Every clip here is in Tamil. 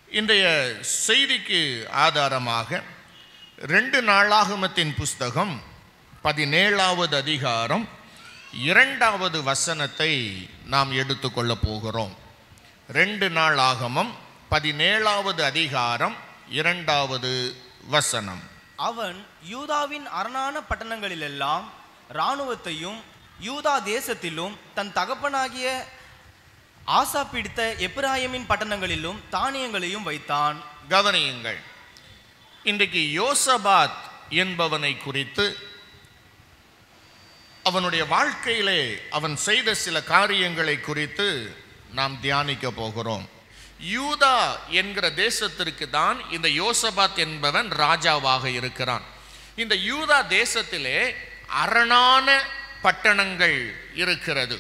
இன்றைய செய்திக்கு ஆதாரமாக ரெண்டு நாளாகமத்தின் புஸ்தகம் பதினேழாவது அதிகாரம் இரண்டாவது வசனத்தை நாம் எடுத்துக்கொள்ளப் போகிறோம் ரெண்டு நாளாகமம் பதினேழாவது அதிகாரம் இரண்டாவது வசனம் அவன் யூதாவின் அரணான பட்டணங்களிலெல்லாம் இராணுவத்தையும் யூதா தேசத்திலும் தன் தகப்பனாகிய ஆசா பிடித்த எப்பிராயமின் பட்டணங்களிலும் தானியங்களையும் வைத்தான் கவனியுங்கள் இன்றைக்கு யோசபாத் என்பவனை குறித்து அவனுடைய வாழ்க்கையிலே அவன் செய்த சில காரியங்களை குறித்து நாம் தியானிக்க போகிறோம் யூதா என்கிற தேசத்திற்கு தான் இந்த யோசபாத் என்பவன் ராஜாவாக இருக்கிறான் இந்த யூதா தேசத்திலே அரணான பட்டணங்கள் இருக்கிறது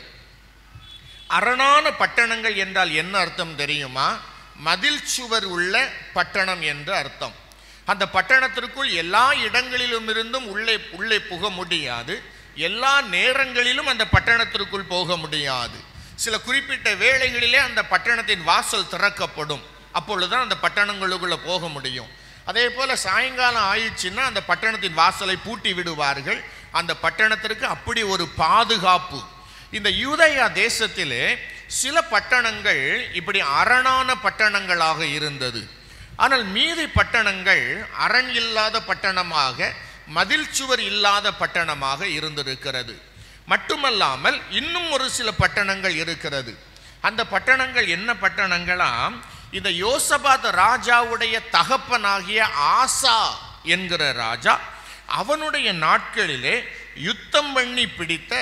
அரணான பட்டணங்கள் என்றால் என்ன அர்த்தம் தெரியுமா மதில் சுவர் உள்ள பட்டணம் என்று அர்த்தம் அந்த பட்டணத்திற்குள் எல்லா இடங்களிலும் இருந்தும் உள்ளே உள்ளே புக முடியாது எல்லா நேரங்களிலும் அந்த பட்டணத்திற்குள் போக முடியாது சில குறிப்பிட்ட வேளைகளிலே அந்த பட்டணத்தின் வாசல் திறக்கப்படும் அப்பொழுதுதான் அந்த பட்டணங்களுக்குள்ள போக முடியும் அதே போல சாயங்காலம் ஆயிடுச்சுன்னா அந்த பட்டணத்தின் வாசலை பூட்டி விடுவார்கள் அந்த பட்டணத்திற்கு அப்படி ஒரு பாதுகாப்பு இந்த யூதயா தேசத்திலே சில பட்டணங்கள் இப்படி அரணான பட்டணங்களாக இருந்தது ஆனால் மீதி பட்டணங்கள் அரண் இல்லாத பட்டணமாக மதில் சுவர் இல்லாத பட்டணமாக இருந்திருக்கிறது மட்டுமல்லாமல் இன்னும் ஒரு சில பட்டணங்கள் இருக்கிறது அந்த பட்டணங்கள் என்ன பட்டணங்களாம் இந்த யோசபாத் ராஜாவுடைய தகப்பனாகிய ஆசா என்கிற ராஜா அவனுடைய நாட்களிலே யுத்தம் பண்ணி பிடித்த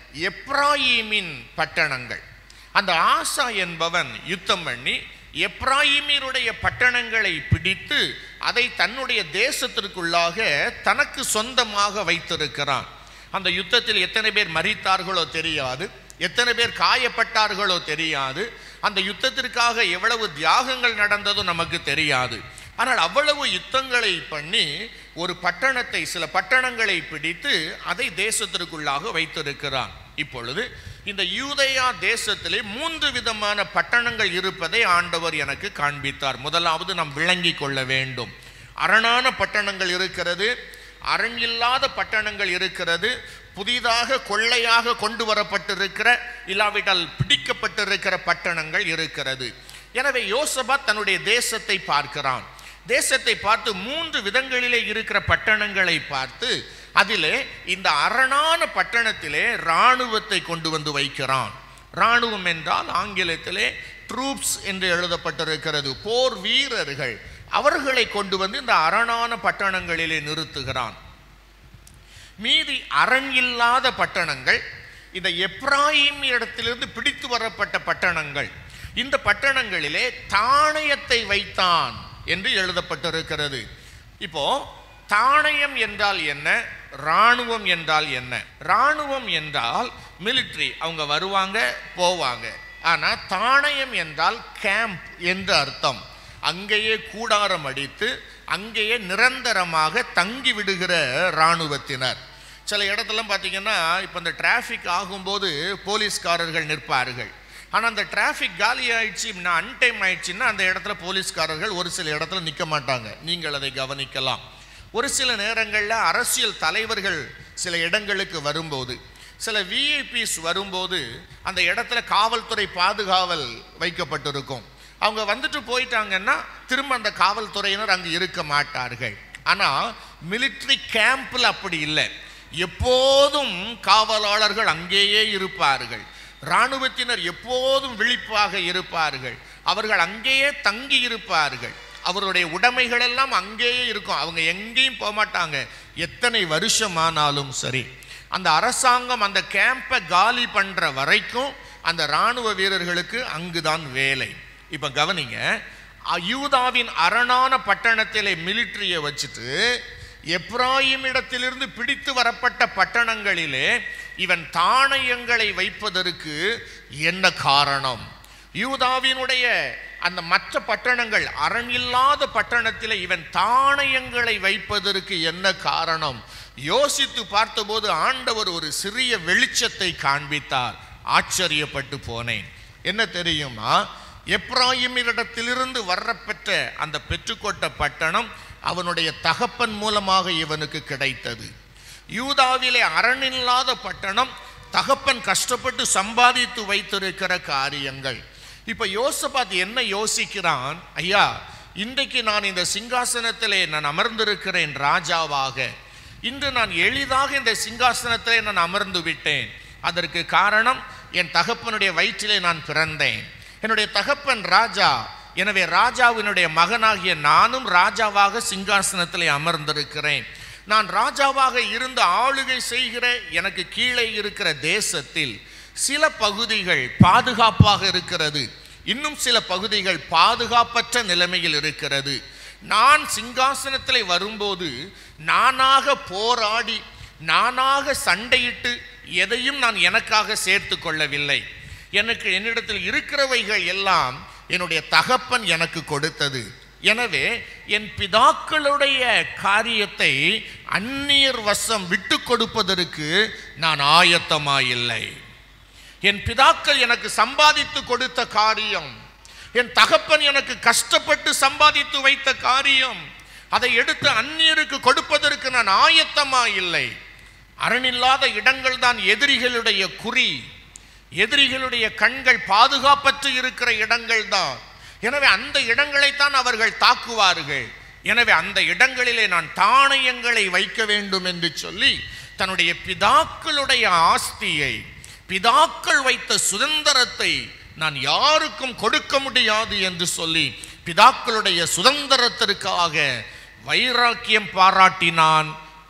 எப்ராயிமின் பட்டணங்கள் அந்த ஆசா என்பவன் யுத்தம் பண்ணி எப்ராயிமீருடைய பட்டணங்களை பிடித்து அதை தன்னுடைய தேசத்திற்குள்ளாக தனக்கு சொந்தமாக வைத்திருக்கிறான் அந்த யுத்தத்தில் எத்தனை பேர் மறித்தார்களோ தெரியாது எத்தனை பேர் காயப்பட்டார்களோ தெரியாது அந்த யுத்தத்திற்காக எவ்வளவு தியாகங்கள் நடந்ததோ நமக்கு தெரியாது ஆனால் அவ்வளவு யுத்தங்களை பண்ணி ஒரு பட்டணத்தை சில பட்டணங்களை பிடித்து அதை தேசத்திற்குள்ளாக வைத்திருக்கிறான் இப்பொழுது இந்த யூதயா தேசத்திலே மூன்று விதமான பட்டணங்கள் இருப்பதை ஆண்டவர் எனக்கு காண்பித்தார் முதலாவது நாம் விளங்கி கொள்ள வேண்டும் அரணான பட்டணங்கள் இருக்கிறது அரண் இல்லாத பட்டணங்கள் இருக்கிறது புதிதாக கொள்ளையாக கொண்டு வரப்பட்டிருக்கிற இல்லாவிட்டால் பிடிக்கப்பட்டிருக்கிற பட்டணங்கள் இருக்கிறது எனவே யோசபா தன்னுடைய தேசத்தை பார்க்கிறான் தேசத்தை பார்த்து மூன்று விதங்களிலே இருக்கிற பட்டணங்களை பார்த்து அதிலே இந்த அரணான பட்டணத்திலே இராணுவத்தை கொண்டு வந்து வைக்கிறான் இராணுவம் என்றால் ஆங்கிலத்திலே ட்ரூப்ஸ் என்று எழுதப்பட்டிருக்கிறது போர் வீரர்கள் அவர்களை கொண்டு வந்து இந்த அரணான பட்டணங்களிலே நிறுத்துகிறான் மீதி அரண் இல்லாத பட்டணங்கள் இந்த எப்ராயிம் இடத்திலிருந்து பிடித்து வரப்பட்ட பட்டணங்கள் இந்த பட்டணங்களிலே தாணயத்தை வைத்தான் என்று எழுதப்பட்டிருக்கிறது இப்போ தாணயம் என்றால் என்ன இராணுவம் என்றால் என்ன இராணுவம் என்றால் மிலிட்ரி அவங்க வருவாங்க போவாங்க ஆனால் தாணயம் என்றால் கேம்ப் என்று அர்த்தம் அங்கேயே கூடாரம் அடித்து அங்கேயே நிரந்தரமாக தங்கி விடுகிற இராணுவத்தினர் சில இடத்துலாம் பார்த்தீங்கன்னா இப்போ இந்த டிராஃபிக் ஆகும்போது போலீஸ்காரர்கள் நிற்பார்கள் ஆனால் அந்த டிராஃபிக் காலி ஆயிடுச்சு அன்டைம் ஆயிடுச்சுன்னா அந்த இடத்துல போலீஸ்காரர்கள் ஒரு சில இடத்துல நிற்க மாட்டாங்க நீங்கள் அதை கவனிக்கலாம் ஒரு சில நேரங்களில் அரசியல் தலைவர்கள் சில இடங்களுக்கு வரும்போது சில விஐபிஸ் வரும்போது அந்த இடத்துல காவல்துறை பாதுகாவல் வைக்கப்பட்டிருக்கும் அவங்க வந்துட்டு போயிட்டாங்கன்னா திரும்ப அந்த காவல்துறையினர் அங்கு இருக்க மாட்டார்கள் ஆனால் மிலிட்ரி கேம்பில் அப்படி இல்லை எப்போதும் காவலாளர்கள் அங்கேயே இருப்பார்கள் இராணுவத்தினர் எப்போதும் விழிப்பாக இருப்பார்கள் அவர்கள் அங்கேயே தங்கி இருப்பார்கள் அவருடைய உடைமைகள் எல்லாம் அங்கேயே இருக்கும் அவங்க எங்கேயும் போக மாட்டாங்க எத்தனை வருஷமானாலும் சரி அந்த அரசாங்கம் அந்த கேம்பை காலி பண்ணுற வரைக்கும் அந்த இராணுவ வீரர்களுக்கு அங்குதான் வேலை இப்போ கவனிங்க யூதாவின் அரணான பட்டணத்திலே மிலிட்ரியை வச்சுட்டு எப்ராயிமிடத்திலிருந்து பிடித்து வரப்பட்ட பட்டணங்களிலே இவன் தானயங்களை வைப்பதற்கு என்ன காரணம் யூதாவினுடைய அந்த மற்ற பட்டணங்கள் அரண் இல்லாத பட்டணத்தில் இவன் தானயங்களை வைப்பதற்கு என்ன காரணம் யோசித்து பார்த்தபோது ஆண்டவர் ஒரு சிறிய வெளிச்சத்தை காண்பித்தார் ஆச்சரியப்பட்டு போனேன் என்ன தெரியுமா எப்ராயிமிடத்திலிருந்து வரப்பெற்ற அந்த பெற்றுக்கொண்ட பட்டணம் அவனுடைய தகப்பன் மூலமாக இவனுக்கு கிடைத்தது யூதாவிலே அரணில்லாத பட்டணம் தகப்பன் கஷ்டப்பட்டு சம்பாதித்து வைத்திருக்கிற காரியங்கள் இப்ப யோசபாத் என்ன யோசிக்கிறான் ஐயா இன்றைக்கு நான் இந்த சிங்காசனத்திலே நான் அமர்ந்திருக்கிறேன் ராஜாவாக இன்று நான் எளிதாக இந்த சிங்காசனத்திலே நான் அமர்ந்து விட்டேன் அதற்கு காரணம் என் தகப்பனுடைய வயிற்றிலே நான் பிறந்தேன் என்னுடைய தகப்பன் ராஜா எனவே ராஜாவினுடைய மகனாகிய நானும் ராஜாவாக சிங்காசனத்திலே அமர்ந்திருக்கிறேன் நான் ராஜாவாக இருந்து ஆளுகை செய்கிற எனக்கு கீழே இருக்கிற தேசத்தில் சில பகுதிகள் பாதுகாப்பாக இருக்கிறது இன்னும் சில பகுதிகள் பாதுகாப்பற்ற நிலைமையில் இருக்கிறது நான் சிங்காசனத்தில் வரும்போது நானாக போராடி நானாக சண்டையிட்டு எதையும் நான் எனக்காக சேர்த்து கொள்ளவில்லை எனக்கு என்னிடத்தில் இருக்கிறவைகள் எல்லாம் என்னுடைய தகப்பன் எனக்கு கொடுத்தது எனவே என் பிதாக்களுடைய காரியத்தை அந்நியர் வசம் விட்டு கொடுப்பதற்கு நான் ஆயத்தமாயில்லை என் பிதாக்கள் எனக்கு சம்பாதித்து கொடுத்த காரியம் என் தகப்பன் எனக்கு கஷ்டப்பட்டு சம்பாதித்து வைத்த காரியம் அதை எடுத்து அந்நியருக்கு கொடுப்பதற்கு நான் ஆயத்தமா இல்லை அரணில்லாத இடங்கள் தான் எதிரிகளுடைய குறி எதிரிகளுடைய கண்கள் பாதுகாப்பற்று இருக்கிற இடங்கள் தான் எனவே அந்த இடங்களைத்தான் அவர்கள் தாக்குவார்கள் எனவே அந்த இடங்களிலே நான் தானியங்களை வைக்க வேண்டும் என்று சொல்லி தன்னுடைய பிதாக்களுடைய ஆஸ்தியை பிதாக்கள் வைத்த சுதந்திரத்தை நான் யாருக்கும் கொடுக்க முடியாது என்று சொல்லி பிதாக்களுடைய சுதந்திரத்திற்காக வைராக்கியம் பாராட்டினான்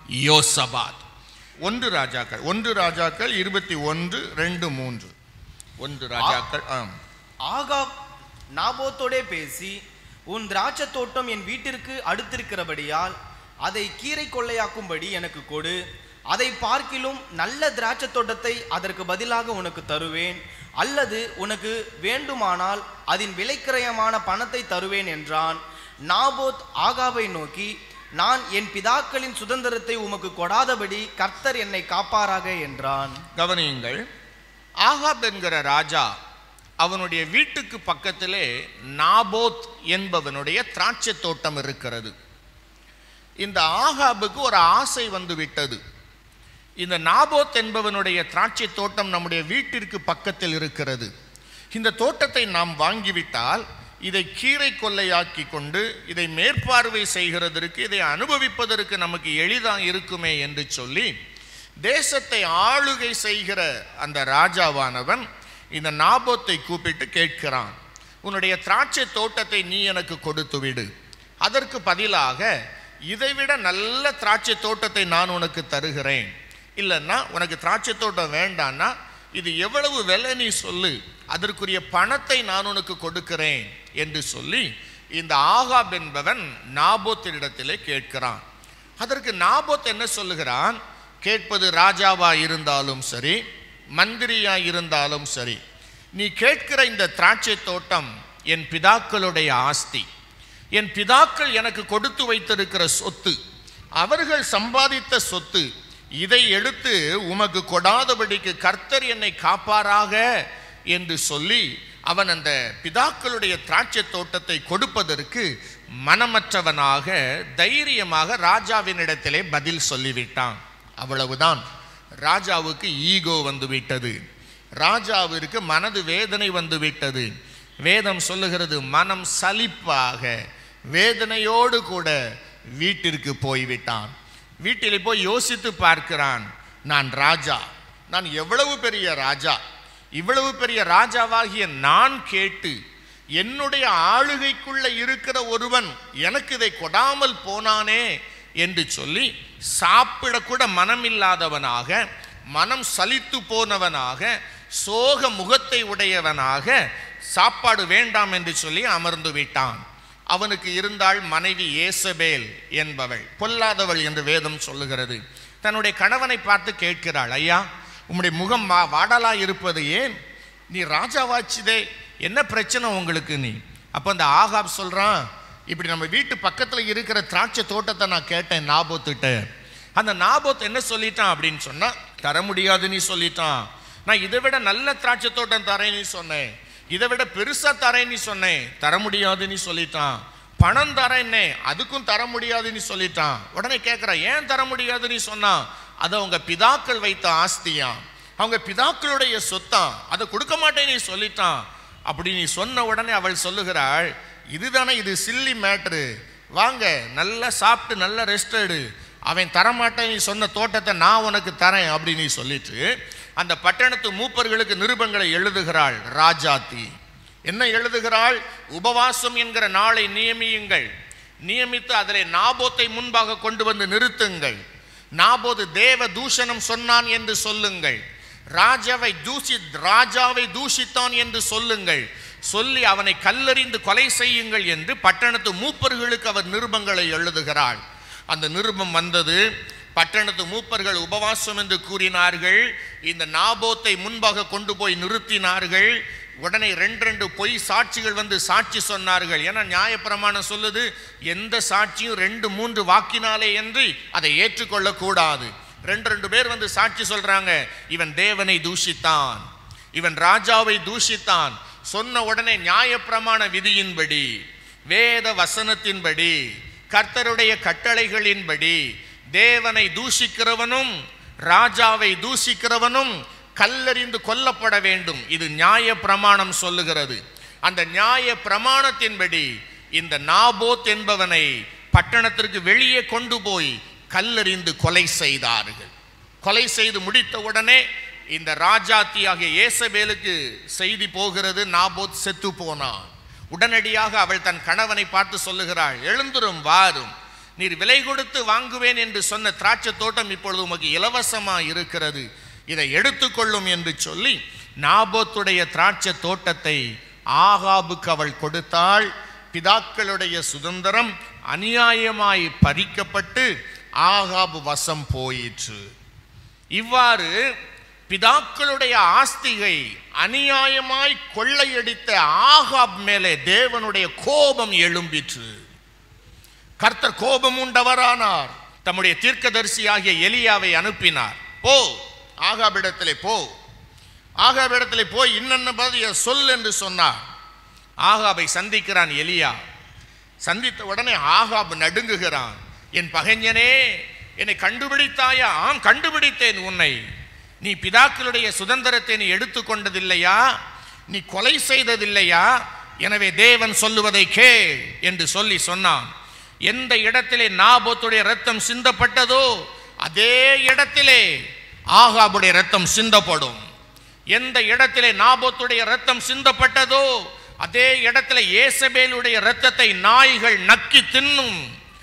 யோசபாத் ஒன்று ராஜாக்கள் ஒன்று ராஜாக்கள் இருபத்தி ஒன்று ரெண்டு மூன்று ஒன்று ராஜாக்கள் ஆம் ஆகாப் நாபோத்தோடே பேசி உன் திராட்சை தோட்டம் என் வீட்டிற்கு அடுத்திருக்கிறபடியால் அதை கீரை கொள்ளையாக்கும்படி எனக்கு கொடு அதை பார்க்கிலும் நல்ல திராட்சை தோட்டத்தை அதற்கு பதிலாக உனக்கு தருவேன் அல்லது உனக்கு வேண்டுமானால் அதன் விலைக்கிரயமான பணத்தை தருவேன் என்றான் நாபோத் ஆகாபை நோக்கி நான் என் பிதாக்களின் சுதந்திரத்தை உமக்கு கொடாதபடி கர்த்தர் என்னை காப்பாராக என்றான் கவனியுங்கள் ஆகாப் என்கிற ராஜா அவனுடைய வீட்டுக்கு பக்கத்திலே நாபோத் என்பவனுடைய திராட்சை தோட்டம் இருக்கிறது இந்த ஆகாபுக்கு ஒரு ஆசை வந்து விட்டது இந்த நாபோத் என்பவனுடைய திராட்சை தோட்டம் நம்முடைய வீட்டிற்கு பக்கத்தில் இருக்கிறது இந்த தோட்டத்தை நாம் வாங்கிவிட்டால் இதை கீரை கொள்ளையாக்கி கொண்டு இதை மேற்பார்வை செய்கிறதற்கு இதை அனுபவிப்பதற்கு நமக்கு எளிதாக இருக்குமே என்று சொல்லி தேசத்தை ஆளுகை செய்கிற அந்த ராஜாவானவன் இந்த நாபோத்தை கூப்பிட்டு கேட்கிறான் உன்னுடைய திராட்சை தோட்டத்தை நீ எனக்கு கொடுத்து விடு அதற்கு பதிலாக இதைவிட நல்ல திராட்சை தோட்டத்தை நான் உனக்கு தருகிறேன் இல்லைன்னா உனக்கு திராட்சை தோட்டம் வேண்டான்னா இது எவ்வளவு விலை நீ சொல்லு அதற்குரிய பணத்தை நான் உனக்கு கொடுக்கிறேன் என்று சொல்லி இந்த ஆகாப் என்பவன் நாபோத்தினிடத்திலே கேட்கிறான் அதற்கு நாபோத் என்ன சொல்லுகிறான் கேட்பது ராஜாவா இருந்தாலும் சரி மந்திரியா இருந்தாலும் சரி நீ கேட்கிற இந்த திராட்சை தோட்டம் என் பிதாக்களுடைய ஆஸ்தி என் பிதாக்கள் எனக்கு கொடுத்து வைத்திருக்கிற சொத்து அவர்கள் சம்பாதித்த சொத்து இதை எடுத்து உமக்கு கொடாதபடிக்கு கர்த்தர் என்னை காப்பாராக என்று சொல்லி அவன் அந்த பிதாக்களுடைய திராட்சை தோட்டத்தை கொடுப்பதற்கு மனமற்றவனாக தைரியமாக ராஜாவினிடத்திலே பதில் சொல்லிவிட்டான் அவ்வளவுதான் ராஜாவுக்கு ஈகோ வந்து விட்டது ராஜாவிற்கு மனது வேதனை வந்து விட்டது வேதம் சொல்லுகிறது மனம் சலிப்பாக வேதனையோடு கூட வீட்டிற்கு போய்விட்டான் வீட்டில் போய் யோசித்து பார்க்கிறான் நான் ராஜா நான் எவ்வளவு பெரிய ராஜா இவ்வளவு பெரிய ராஜாவாகிய நான் கேட்டு என்னுடைய ஆளுகைக்குள்ள இருக்கிற ஒருவன் எனக்கு இதை கொடாமல் போனானே என்று சொல்லி சாப்பிடக்கூட மனமில்லாதவனாக மனம் சலித்து போனவனாக சோக முகத்தை உடையவனாக சாப்பாடு வேண்டாம் என்று சொல்லி அமர்ந்து விட்டான் அவனுக்கு இருந்தாள் மனைவி ஏசபேல் என்பவள் பொல்லாதவள் என்று வேதம் சொல்லுகிறது தன்னுடைய கணவனை பார்த்து கேட்கிறாள் ஐயா உம்முடைய முகம் வா வாடலா இருப்பது ஏன் நீ ராஜாவாச்சுதே என்ன பிரச்சனை உங்களுக்கு நீ அப்போ அந்த ஆகாப் சொல்றான் இப்படி நம்ம வீட்டு பக்கத்தில் இருக்கிற திராட்சை தோட்டத்தை நான் கேட்டேன் நாபோத்துட்ட அந்த நாபோத் என்ன சொல்லிட்டான் அப்படின்னு சொன்னா தர முடியாதுன்னு சொல்லிட்டான் நான் இதை விட நல்ல திராட்சை தோட்டம் தரேன்னு சொன்னேன் இதை விட பெருசா தரேன்னு சொன்னேன் தர முடியாதுன்னு சொல்லிட்டான் பணம் தரேன்னே அதுக்கும் தர முடியாதுன்னு சொல்லிட்டான் உடனே கேட்குறான் ஏன் தர முடியாதுன்னு சொன்னான் அது அவங்க பிதாக்கள் வைத்த ஆஸ்தியா அவங்க பிதாக்களுடைய சொத்தா அதை கொடுக்க மாட்டேன்னு சொல்லிட்டான் அப்படி நீ சொன்ன உடனே அவள் சொல்லுகிறாள் இதுதானே இது சில்லி மேட்ரு வாங்க நல்லா சாப்பிட்டு நல்லா ரெஸ்ட் எடு அவன் தரமாட்டேன் நீ சொன்ன தோட்டத்தை நான் உனக்கு தரேன் அப்படின்னு நீ சொல்லிட்டு அந்த பட்டணத்து மூப்பர்களுக்கு நிருபங்களை எழுதுகிறாள் ராஜாத்தி என்ன எழுதுகிறாள் உபவாசம் என்கிற நாளை நியமியுங்கள் நியமித்து அதிலே நாபோத்தை முன்பாக கொண்டு வந்து நிறுத்துங்கள் நாபோது தேவ தூஷணம் சொன்னான் என்று சொல்லுங்கள் ராஜாவை தூஷி ராஜாவை தூஷித்தான் என்று சொல்லுங்கள் சொல்லி அவனை கல்லறிந்து கொலை செய்யுங்கள் என்று பட்டணத்து மூப்பர்களுக்கு அவர் நிருபங்களை எழுதுகிறாள் அந்த நிருபம் வந்தது பட்டணத்து மூப்பர்கள் உபவாசம் என்று கூறினார்கள் இந்த நாபோத்தை முன்பாக கொண்டு போய் நிறுத்தினார்கள் உடனே ரெண்டு ரெண்டு பொய் சாட்சிகள் வந்து சாட்சி சொன்னார்கள் ஏன்னா நியாயப்பிரமாணம் சொல்லுது எந்த சாட்சியும் ரெண்டு மூன்று வாக்கினாலே என்று அதை ஏற்றுக்கொள்ளக்கூடாது ரெண்டு ரெண்டு பேர் வந்து சாட்சி சொல்றாங்க இவன் தேவனை தூஷித்தான் இவன் ராஜாவை தூஷித்தான் சொன்ன உடனே நியாயப்பிரமாண விதியின்படி வேத வசனத்தின்படி கர்த்தருடைய கட்டளைகளின்படி தேவனை தூஷிக்கிறவனும் ராஜாவை தூஷிக்கிறவனும் கல்லறிந்து கொல்லப்பட வேண்டும் இது நியாய பிரமாணம் சொல்லுகிறது அந்த நியாய பிரமாணத்தின்படி இந்த நாபோத் என்பவனை பட்டணத்திற்கு வெளியே கொண்டு போய் கல்லறிந்து கொலை செய்தார்கள் கொலை செய்து முடித்த உடனே இந்த ராஜாத்தியாகிய ஏசபேலுக்கு செய்தி போகிறது நாபோத் செத்து போனான் உடனடியாக அவள் தன் கணவனை பார்த்து சொல்லுகிறாள் எழுந்துரும் வாரும் நீர் விலை கொடுத்து வாங்குவேன் என்று சொன்ன திராட்சை தோட்டம் இப்பொழுது உமக்கு இலவசமா இருக்கிறது இதை எடுத்துக்கொள்ளும் என்று சொல்லி நாபோத்துடைய திராட்சை தோட்டத்தை ஆகாபுக்கு அவள் கொடுத்தாள் பிதாக்களுடைய சுதந்திரம் அநியாயமாய் பறிக்கப்பட்டு ஆகாபு வசம் போயிற்று இவ்வாறு பிதாக்களுடைய ஆஸ்திகை அநியாயமாய் கொள்ளையடித்த ஆகாப் மேலே தேவனுடைய கோபம் எழும்பிற்று கர்த்தர் கோபம் உண்டவரானார் தம்முடைய தீர்க்கதரிசியாகிய எலியாவை அனுப்பினார் போ ஆகாபிடத்திலே போ ஆகாபிடத்திலே போய் இன்னென்ன பதிய சொல் என்று சொன்னார் ஆகாபை சந்திக்கிறான் எலியா சந்தித்த உடனே ஆகாப் நடுங்குகிறான் என் பகைஞனே என்னை கண்டுபிடித்தாயா ஆம் கண்டுபிடித்தேன் உன்னை நீ பிதாக்களுடைய சுதந்திரத்தை நீ எடுத்துக்கொண்டதில்லையா நீ கொலை செய்ததில்லையா எனவே தேவன் சொல்லுவதை கே என்று சொல்லி சொன்னான் எந்த இடத்திலே நாபோத்துடைய ரத்தம் சிந்தப்பட்டதோ அதே இடத்திலே ஆகாபுடைய ரத்தம் சிந்தப்படும் எந்த இடத்திலே நாபோத்துடைய ரத்தம் சிந்தப்பட்டதோ அதே இடத்துல ஏசபேலுடைய ரத்தத்தை நாய்கள் நக்கி தின்னும்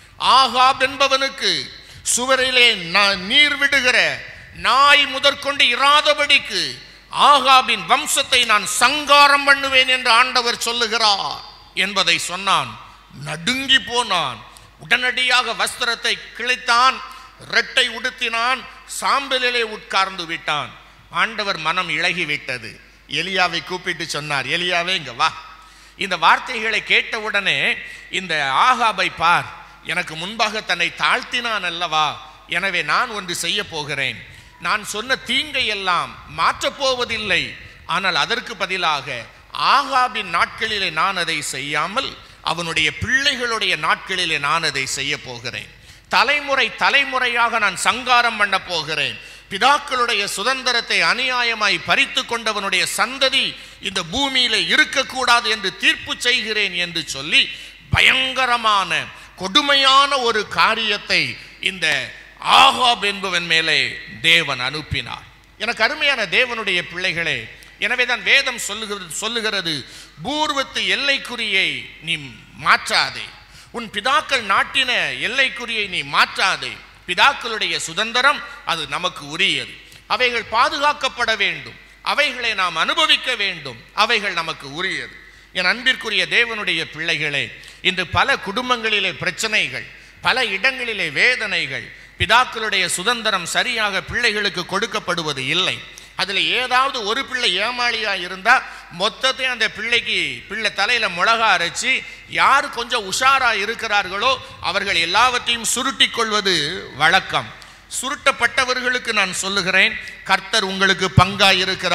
ஆகாப் என்பவனுக்கு சுவரிலே ந- நீர் விடுகிற நாய் முதற்கொண்டு இராதபடிக்கு ஆகாபின் வம்சத்தை நான் சங்காரம் பண்ணுவேன் என்று ஆண்டவர் சொல்லுகிறார் என்பதை சொன்னான் நடுங்கி போனான் உடனடியாக வஸ்திரத்தை கிழித்தான் ரெட்டை உடுத்தினான் சாம்பலிலே உட்கார்ந்து விட்டான் ஆண்டவர் மனம் இழகி விட்டது எலியாவை கூப்பிட்டு சொன்னார் எலியாவே இங்க வா இந்த வார்த்தைகளை கேட்டவுடனே இந்த ஆகாபை பார் எனக்கு முன்பாக தன்னை தாழ்த்தினான் அல்லவா எனவே நான் ஒன்று செய்ய போகிறேன் நான் சொன்ன தீங்கை எல்லாம் மாற்றப் போவதில்லை ஆனால் அதற்கு பதிலாக ஆகாபின் நாட்களிலே நான் அதை செய்யாமல் அவனுடைய பிள்ளைகளுடைய நாட்களிலே நான் அதை செய்ய போகிறேன் தலைமுறை தலைமுறையாக நான் சங்காரம் பண்ண போகிறேன் பிதாக்களுடைய சுதந்திரத்தை அநியாயமாய் பறித்து கொண்டவனுடைய சந்ததி இந்த பூமியில இருக்கக்கூடாது என்று தீர்ப்பு செய்கிறேன் என்று சொல்லி பயங்கரமான கொடுமையான ஒரு காரியத்தை இந்த ஆகாப் என்பவன் மேலே தேவன் அனுப்பினார் எனக்கு அருமையான தேவனுடைய பிள்ளைகளே எனவேதான் வேதம் சொல்லுகிறது சொல்லுகிறது பூர்வத்து எல்லைக்குறியை நீ மாற்றாதே உன் பிதாக்கள் நாட்டின எல்லைக்குறியை நீ மாற்றாதே பிதாக்களுடைய சுதந்திரம் அது நமக்கு உரியது அவைகள் பாதுகாக்கப்பட வேண்டும் அவைகளை நாம் அனுபவிக்க வேண்டும் அவைகள் நமக்கு உரியது என் அன்பிற்குரிய தேவனுடைய பிள்ளைகளே இன்று பல குடும்பங்களிலே பிரச்சனைகள் பல இடங்களிலே வேதனைகள் பிதாக்களுடைய சுதந்திரம் சரியாக பிள்ளைகளுக்கு கொடுக்கப்படுவது இல்லை அதில் ஏதாவது ஒரு பிள்ளை ஏமாளியா இருந்தா மொத்தத்தையும் அந்த பிள்ளைக்கு பிள்ளை தலையில மிளகா அரைச்சி யார் கொஞ்சம் உஷாரா இருக்கிறார்களோ அவர்கள் எல்லாவற்றையும் சுருட்டிக் கொள்வது வழக்கம் சுருட்டப்பட்டவர்களுக்கு நான் சொல்லுகிறேன் கர்த்தர் உங்களுக்கு பங்கா இருக்கிறார்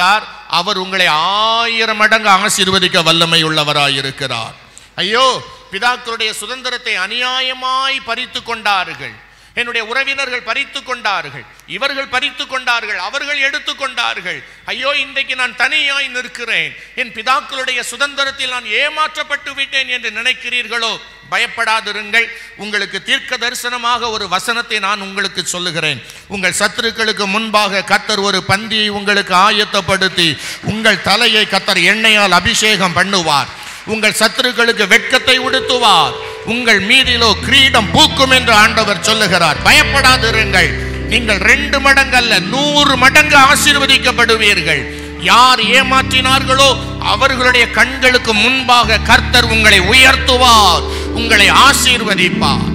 அவர் உங்களை ஆயிரம் மடங்கு ஆசீர்வதிக்க வல்லமை உள்ளவராயிருக்கிறார் ஐயோ பிதாக்களுடைய சுதந்திரத்தை அநியாயமாய் பறித்து கொண்டார்கள் என்னுடைய உறவினர்கள் பறித்து கொண்டார்கள் இவர்கள் பறித்து கொண்டார்கள் அவர்கள் எடுத்துக்கொண்டார்கள் ஐயோ இன்றைக்கு நான் தனியாய் நிற்கிறேன் என் பிதாக்களுடைய சுதந்திரத்தில் நான் ஏமாற்றப்பட்டு விட்டேன் என்று நினைக்கிறீர்களோ பயப்படாதிருங்கள் உங்களுக்கு தீர்க்க தரிசனமாக ஒரு வசனத்தை நான் உங்களுக்கு சொல்லுகிறேன் உங்கள் சத்துருக்களுக்கு முன்பாக கத்தர் ஒரு பந்தியை உங்களுக்கு ஆயத்தப்படுத்தி உங்கள் தலையை கத்தர் எண்ணெயால் அபிஷேகம் பண்ணுவார் உங்கள் சத்துருக்களுக்கு வெட்கத்தை உடுத்துவார் உங்கள் மீதிலோ கிரீடம் பூக்கும் என்று ஆண்டவர் சொல்லுகிறார் பயப்படாதிருங்கள் நீங்கள் ரெண்டு மடங்கு அல்ல நூறு மடங்கு ஆசீர்வதிக்கப்படுவீர்கள் யார் ஏமாற்றினார்களோ அவர்களுடைய கண்களுக்கு முன்பாக கர்த்தர் உங்களை உயர்த்துவார் உங்களை ஆசீர்வதிப்பார்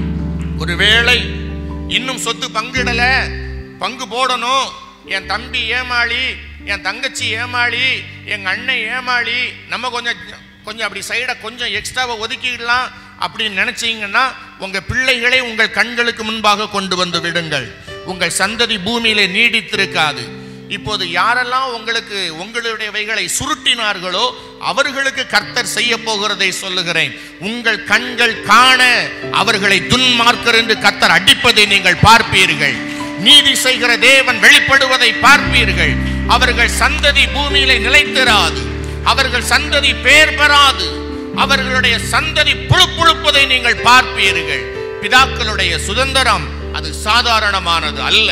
ஒருவேளை இன்னும் சொத்து பங்கிடல பங்கு போடணும் என் தம்பி ஏமாளி என் தங்கச்சி ஏமாளி எங்க அண்ணன் ஏமாளி நம்ம கொஞ்சம் கொஞ்சம் அப்படி சைடை கொஞ்சம் எக்ஸ்ட்ராவை ஒதுக்கிடலாம் அப்படின்னு நினைச்சீங்கன்னா உங்க பிள்ளைகளை உங்கள் கண்களுக்கு முன்பாக கொண்டு வந்து விடுங்கள் உங்கள் சந்ததி பூமியிலே நீடித்திருக்காது இப்போது யாரெல்லாம் உங்களுக்கு உங்களுடையவைகளை சுருட்டினார்களோ அவர்களுக்கு கர்த்தர் செய்ய போகிறதை சொல்லுகிறேன் உங்கள் கண்கள் காண அவர்களை துன்மார்க்கர் என்று கர்த்தர் அடிப்பதை நீங்கள் பார்ப்பீர்கள் நீதி செய்கிற தேவன் வெளிப்படுவதை பார்ப்பீர்கள் அவர்கள் சந்ததி பூமியிலே நிலைத்திராது அவர்கள் சந்ததி பேர் பெறாது அவர்களுடைய சந்ததி புழுப்புழுப்பதை நீங்கள் பார்ப்பீர்கள் பிதாக்களுடைய சுதந்திரம் அது சாதாரணமானது அல்ல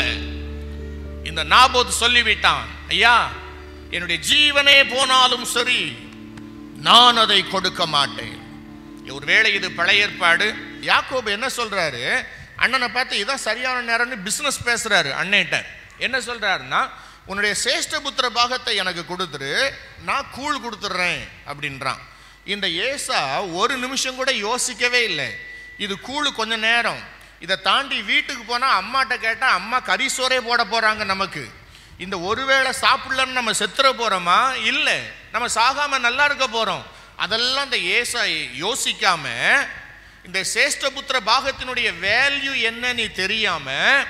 இந்த நாபோத் சொல்லிவிட்டான் ஐயா என்னுடைய ஜீவனே போனாலும் சரி நான் அதை கொடுக்க மாட்டேன் ஒருவேளை இது பழைய ஏற்பாடு யாக்கோபு என்ன சொல்றாரு அண்ணனை பார்த்து இதான் சரியான நேரம்னு பிசினஸ் பேசுறாரு அண்ணன்ட்ட என்ன சொல்றாருன்னா உன்னுடைய சேஷ்டபுத்திர பாகத்தை எனக்கு கொடுத்துரு நான் கூழ் கொடுத்துட்றேன் அப்படின்றான் இந்த ஏசா ஒரு நிமிஷம் கூட யோசிக்கவே இல்லை இது கூழ் கொஞ்ச நேரம் இதை தாண்டி வீட்டுக்கு போனால் அம்மாட்ட கேட்டால் அம்மா கரிசோரே போட போகிறாங்க நமக்கு இந்த ஒருவேளை சாப்பிடலன்னு நம்ம செத்துற போகிறோமா இல்லை நம்ம சாகாமல் நல்லா இருக்க போகிறோம் அதெல்லாம் இந்த ஏசா யோசிக்காம இந்த சேஷ்டபுத்திர பாகத்தினுடைய வேல்யூ என்னன்னு தெரியாம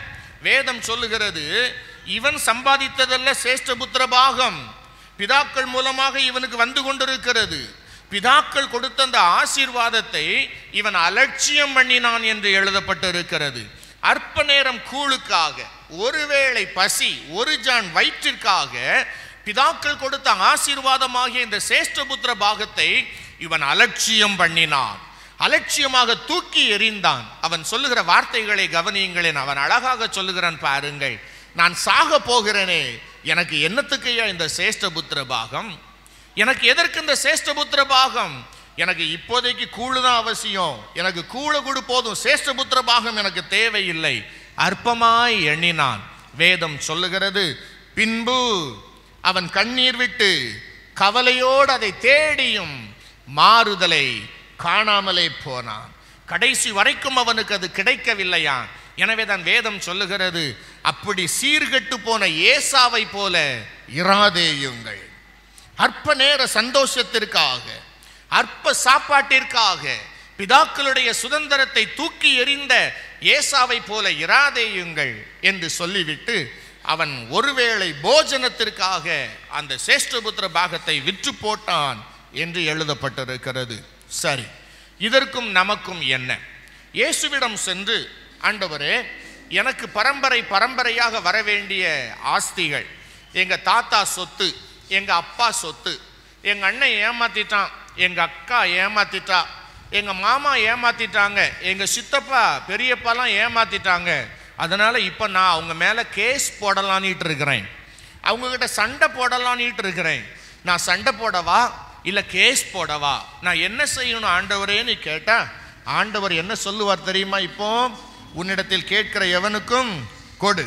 வேதம் சொல்லுகிறது இவன் சம்பாதித்ததல்ல சேஷ்டபுத்திர பாகம் பிதாக்கள் மூலமாக இவனுக்கு வந்து கொண்டிருக்கிறது பிதாக்கள் கொடுத்த அந்த ஆசீர்வாதத்தை இவன் அலட்சியம் பண்ணினான் என்று எழுதப்பட்டிருக்கிறது அற்ப நேரம் கூழுக்காக ஒருவேளை பசி ஒரு ஜான் வயிற்றிற்காக பிதாக்கள் கொடுத்த ஆசீர்வாதமாகிய இந்த சேஷ்டபுத்திர பாகத்தை இவன் அலட்சியம் பண்ணினான் அலட்சியமாக தூக்கி எறிந்தான் அவன் சொல்லுகிற வார்த்தைகளை கவனியுங்களேன் அவன் அழகாக சொல்லுகிறான் பாருங்கள் நான் சாக போகிறேனே எனக்கு என்னத்துக்கையா இந்த சேஷ்டபுத்திர பாகம் எனக்கு எதற்கு இந்த சேஷ்டபுத்திர பாகம் எனக்கு இப்போதைக்கு கூழு தான் அவசியம் எனக்கு கூழ கொடு போதும் சேஷ்டபுத்திர பாகம் எனக்கு தேவையில்லை அற்பமாய் எண்ணினான் வேதம் சொல்லுகிறது பின்பு அவன் கண்ணீர் விட்டு கவலையோடு அதை தேடியும் மாறுதலை காணாமலே போனான் கடைசி வரைக்கும் அவனுக்கு அது கிடைக்கவில்லையா எனவே தான் வேதம் சொல்லுகிறது அப்படி சீர்கெட்டு போன ஏசாவை போல இராதேயுங்கள் அற்ப நேர சந்தோஷத்திற்காக அற்ப சாப்பாட்டிற்காக பிதாக்களுடைய சுதந்திரத்தை தூக்கி எறிந்த ஏசாவை போல இராதேயுங்கள் என்று சொல்லிவிட்டு அவன் ஒருவேளை போஜனத்திற்காக அந்த சேஷ்டபுத்திர பாகத்தை விற்று போட்டான் என்று எழுதப்பட்டிருக்கிறது சரி இதற்கும் நமக்கும் என்ன இயேசுவிடம் சென்று ஆண்டவரே எனக்கு பரம்பரை பரம்பரையாக வர வேண்டிய ஆஸ்திகள் எங்க தாத்தா சொத்து எங்க அப்பா சொத்து எங்க அண்ணன் ஏமாத்திட்டான் எங்க அக்கா ஏமாத்திட்டா எங்க மாமா ஏமாத்திட்டாங்க எங்க சித்தப்பா பெரியப்பாலாம் ஏமாத்திட்டாங்க அதனால இப்ப நான் அவங்க மேல கேஸ் போடலான்னுட்டு இருக்கிறேன் அவங்க கிட்ட சண்டை போடலான்னுட்டு இருக்கிறேன் நான் சண்டை போடவா இல்ல கேஸ் போடவா நான் என்ன செய்யணும் ஆண்டவரேன்னு கேட்டா ஆண்டவர் என்ன சொல்லுவார் தெரியுமா இப்போ உன்னிடத்தில் கேட்கிற எவனுக்கும் கொடு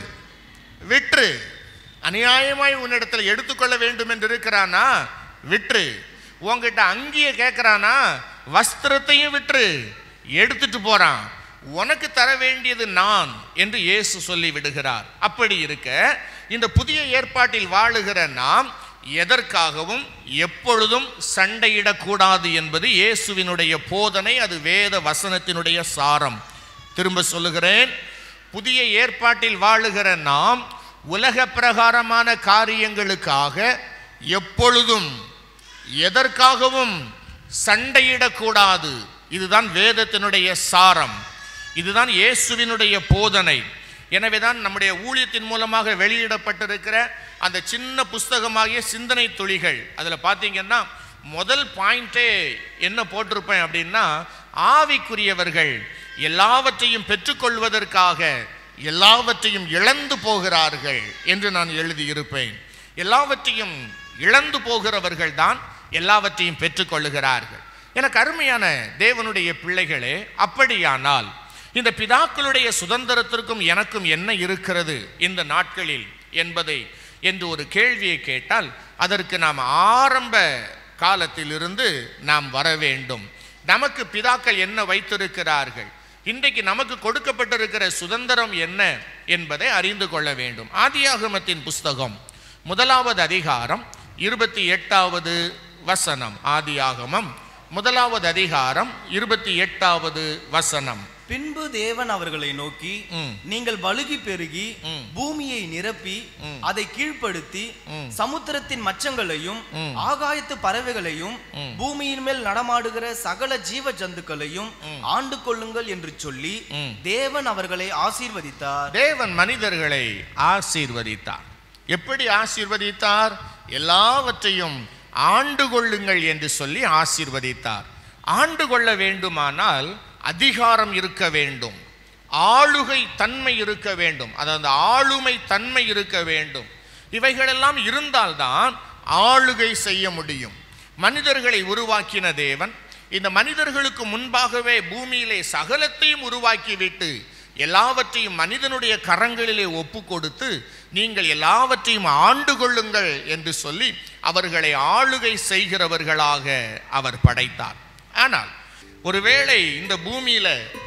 விற்று அநியாயமாய் உன்னிடத்தில் எடுத்துக்கொள்ள வேண்டும் என்று இருக்கிறானா விற்று உன்கிட்ட அங்கிய கேட்கிறானா வஸ்திரத்தையும் விற்று எடுத்துட்டு போறான் உனக்கு தர வேண்டியது நான் என்று இயேசு சொல்லி விடுகிறார் அப்படி இருக்க இந்த புதிய ஏற்பாட்டில் வாழுகிற நாம் எதற்காகவும் எப்பொழுதும் சண்டையிடக்கூடாது என்பது இயேசுவினுடைய போதனை அது வேத வசனத்தினுடைய சாரம் திரும்ப சொல்லுகிறேன் புதிய ஏற்பாட்டில் வாழுகிற நாம் உலக பிரகாரமான காரியங்களுக்காக எப்பொழுதும் எதற்காகவும் சண்டையிடக்கூடாது இதுதான் வேதத்தினுடைய சாரம் இதுதான் இயேசுவினுடைய போதனை எனவேதான் நம்முடைய ஊழியத்தின் மூலமாக வெளியிடப்பட்டிருக்கிற அந்த சின்ன புஸ்தகமாகிய சிந்தனை துளிகள் அதில் பார்த்தீங்கன்னா முதல் பாயிண்டே என்ன போட்டிருப்பேன் அப்படின்னா ஆவிக்குரியவர்கள் எல்லாவற்றையும் பெற்றுக்கொள்வதற்காக எல்லாவற்றையும் இழந்து போகிறார்கள் என்று நான் எழுதியிருப்பேன் எல்லாவற்றையும் இழந்து போகிறவர்கள் தான் எல்லாவற்றையும் பெற்றுக்கொள்ளுகிறார்கள் எனக்கு அருமையான தேவனுடைய பிள்ளைகளே அப்படியானால் இந்த பிதாக்களுடைய சுதந்திரத்திற்கும் எனக்கும் என்ன இருக்கிறது இந்த நாட்களில் என்பதை என்று ஒரு கேள்வியை கேட்டால் அதற்கு நாம் ஆரம்ப காலத்திலிருந்து நாம் வர வேண்டும் நமக்கு பிதாக்கள் என்ன வைத்திருக்கிறார்கள் இன்றைக்கு நமக்கு கொடுக்கப்பட்டிருக்கிற சுதந்திரம் என்ன என்பதை அறிந்து கொள்ள வேண்டும் ஆதியாகமத்தின் புஸ்தகம் முதலாவது அதிகாரம் இருபத்தி எட்டாவது வசனம் ஆதியாகமம் முதலாவது அதிகாரம் இருபத்தி எட்டாவது வசனம் பின்பு தேவன் அவர்களை நோக்கி ம். நீங்கள் வலுகி பெருகி ம். பூமியை நிரப்பி ம். அதை கீழ்ப்படுத்தி ம். சமுத்திரத்தின் மச்சங்களையும் ம். ஆகாயத்து பறவைகளையும் ம். பூமியின் மேல் நடமாடுகிற சகல ஜீவ ஜந்துக்களையும் ம். ஆண்டு கொள்ளுங்கள் என்று சொல்லி ம். தேவன் அவர்களை ஆசீர்வதித்தார் தேவன் மனிதர்களை ஆசீர்வதித்தார் எப்படி ஆசீர்வதித்தார் எல்லாவற்றையும் ஆண்டு கொள்ளுங்கள் என்று சொல்லி ஆசீர்வதித்தார் ஆண்டு கொள்ள வேண்டுமானால் அதிகாரம் இருக்க வேண்டும் ஆளுகை தன்மை இருக்க வேண்டும் அதாவது ஆளுமை தன்மை இருக்க வேண்டும் இவைகளெல்லாம் இருந்தால்தான் ஆளுகை செய்ய முடியும் மனிதர்களை உருவாக்கின தேவன் இந்த மனிதர்களுக்கு முன்பாகவே பூமியிலே சகலத்தையும் உருவாக்கிவிட்டு எல்லாவற்றையும் மனிதனுடைய கரங்களிலே ஒப்பு கொடுத்து நீங்கள் எல்லாவற்றையும் ஆண்டு கொள்ளுங்கள் என்று சொல்லி அவர்களை ஆளுகை செய்கிறவர்களாக அவர் படைத்தார் ஆனால் ஒருவேளை இந்த பூமியில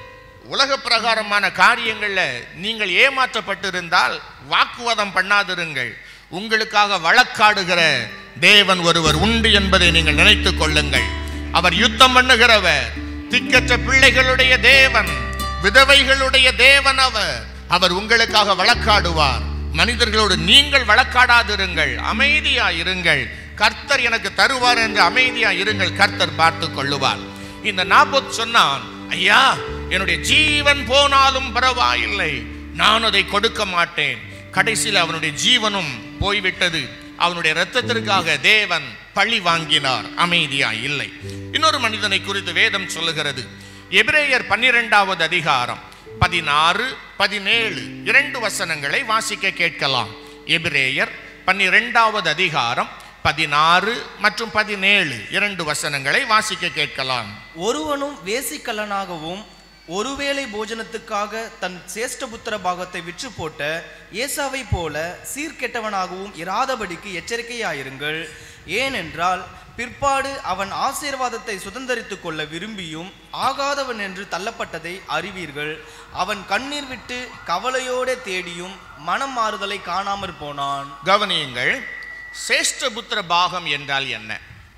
உலக பிரகாரமான காரியங்கள்ல நீங்கள் ஏமாற்றப்பட்டிருந்தால் வாக்குவாதம் பண்ணாதிருங்கள் உங்களுக்காக வழக்காடுகிற தேவன் ஒருவர் உண்டு என்பதை நீங்கள் நினைத்துக் கொள்ளுங்கள் அவர் யுத்தம் பண்ணுகிறவர் திக்கற்ற பிள்ளைகளுடைய தேவன் விதவைகளுடைய தேவன் அவர் அவர் உங்களுக்காக வழக்காடுவார் மனிதர்களோடு நீங்கள் வழக்காடாதிருங்கள் அமைதியா இருங்கள் கர்த்தர் எனக்கு தருவார் என்று அமைதியா இருங்கள் கர்த்தர் பார்த்து கொள்ளுவார் இந்த நாபோத் சொன்னான் ஐயா என்னுடைய ஜீவன் போனாலும் பரவாயில்லை நான் அதை கொடுக்க மாட்டேன் கடைசியில் அவனுடைய ஜீவனும் போய்விட்டது அவனுடைய இரத்தத்திற்காக தேவன் பழி வாங்கினார் அமைதியா இல்லை இன்னொரு மனிதனை குறித்து வேதம் சொல்லுகிறது எபிரேயர் பன்னிரெண்டாவது அதிகாரம் பதினாறு பதினேழு இரண்டு வசனங்களை வாசிக்க கேட்கலாம் எபிரேயர் பன்னிரெண்டாவது அதிகாரம் பதினாறு மற்றும் பதினேழு இரண்டு வசனங்களை வாசிக்க கேட்கலாம் ஒருவனும் வேசிக்கல்லனாகவும் ஒருவேளை போஜனத்துக்காக தன் சேஷ்டபுத்திர பாகத்தை விற்று போட்ட ஏசாவை போல சீர்கெட்டவனாகவும் இராதபடிக்கு எச்சரிக்கையாயிருங்கள் ஏனென்றால் பிற்பாடு அவன் ஆசீர்வாதத்தை சுதந்தரித்துக் கொள்ள விரும்பியும் ஆகாதவன் என்று தள்ளப்பட்டதை அறிவீர்கள் அவன் கண்ணீர் விட்டு கவலையோட தேடியும் மனம் மாறுதலை காணாமற் போனான் கவனியுங்கள் சேஷ்டபுத்திர பாகம் என்றால் என்ன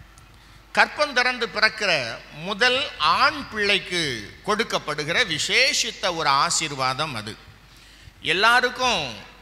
கற்பம் திறந்து பிறக்கிற முதல் ஆண் பிள்ளைக்கு கொடுக்கப்படுகிற விசேஷித்த ஒரு ஆசீர்வாதம் அது எல்லாருக்கும்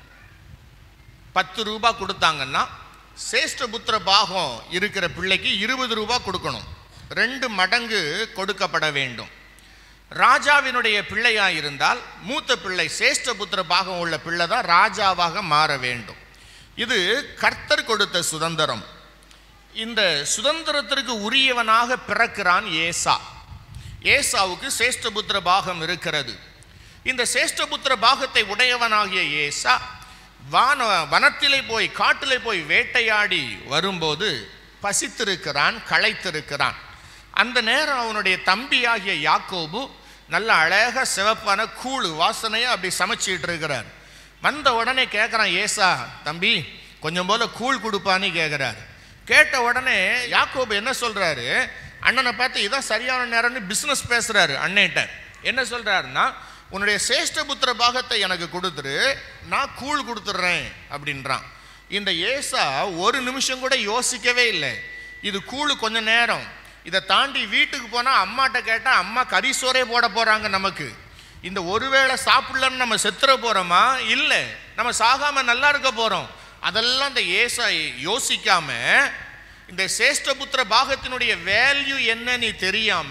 பத்து ரூபாய் கொடுத்தாங்கன்னா சேஷ்டபுத்திர பாகம் இருக்கிற பிள்ளைக்கு இருபது ரூபாய் கொடுக்கணும் ரெண்டு மடங்கு கொடுக்கப்பட வேண்டும் ராஜாவினுடைய பிள்ளையா இருந்தால் மூத்த பிள்ளை சேஷ்டபுத்திர பாகம் உள்ள பிள்ளை தான் ராஜாவாக மாற வேண்டும் இது கர்த்தர் கொடுத்த சுதந்திரம் இந்த சுதந்திரத்திற்கு உரியவனாக பிறக்கிறான் ஏசா ஏசாவுக்கு சேஷ்டபுத்திர பாகம் இருக்கிறது இந்த சேஷ்டபுத்திர பாகத்தை உடையவனாகிய ஏசா வான வனத்திலே போய் காட்டிலே போய் வேட்டையாடி வரும்போது பசித்திருக்கிறான் களைத்திருக்கிறான் அந்த நேரம் அவனுடைய தம்பியாகிய யாக்கோபு நல்ல அழகா சிவப்பான கூழு வாசனையா அப்படி சமைச்சிட்டு இருக்கிறார் வந்த உடனே கேட்குறான் ஏசா தம்பி கொஞ்சம் போல கூழ் கொடுப்பான்னு கேட்குறாரு கேட்ட உடனே யாக்கோபு என்ன சொல்றாரு அண்ணனை பார்த்து இதான் சரியான நேரம்னு பிஸ்னஸ் பேசுறாரு அண்ணன்ட்ட என்ன சொல்றாருன்னா உன்னுடைய சேஷ்டபுத்திர பாகத்தை எனக்கு கொடுத்துரு நான் கூழ் கொடுத்துட்றேன் அப்படின்றான் இந்த ஏசா ஒரு நிமிஷம் கூட யோசிக்கவே இல்லை இது கூழு கொஞ்ச நேரம் இதை தாண்டி வீட்டுக்கு போனால் அம்மாட்ட கேட்டால் அம்மா கறி சோறே போட போகிறாங்க நமக்கு இந்த ஒருவேளை சாப்பிடலன்னு நம்ம செத்துற போகிறோமா இல்லை நம்ம சாகாமல் நல்லா இருக்க போகிறோம் அதெல்லாம் இந்த ஏசா யோசிக்காம இந்த சேஷ்டபுத்திர பாகத்தினுடைய வேல்யூ என்னன்னு தெரியாம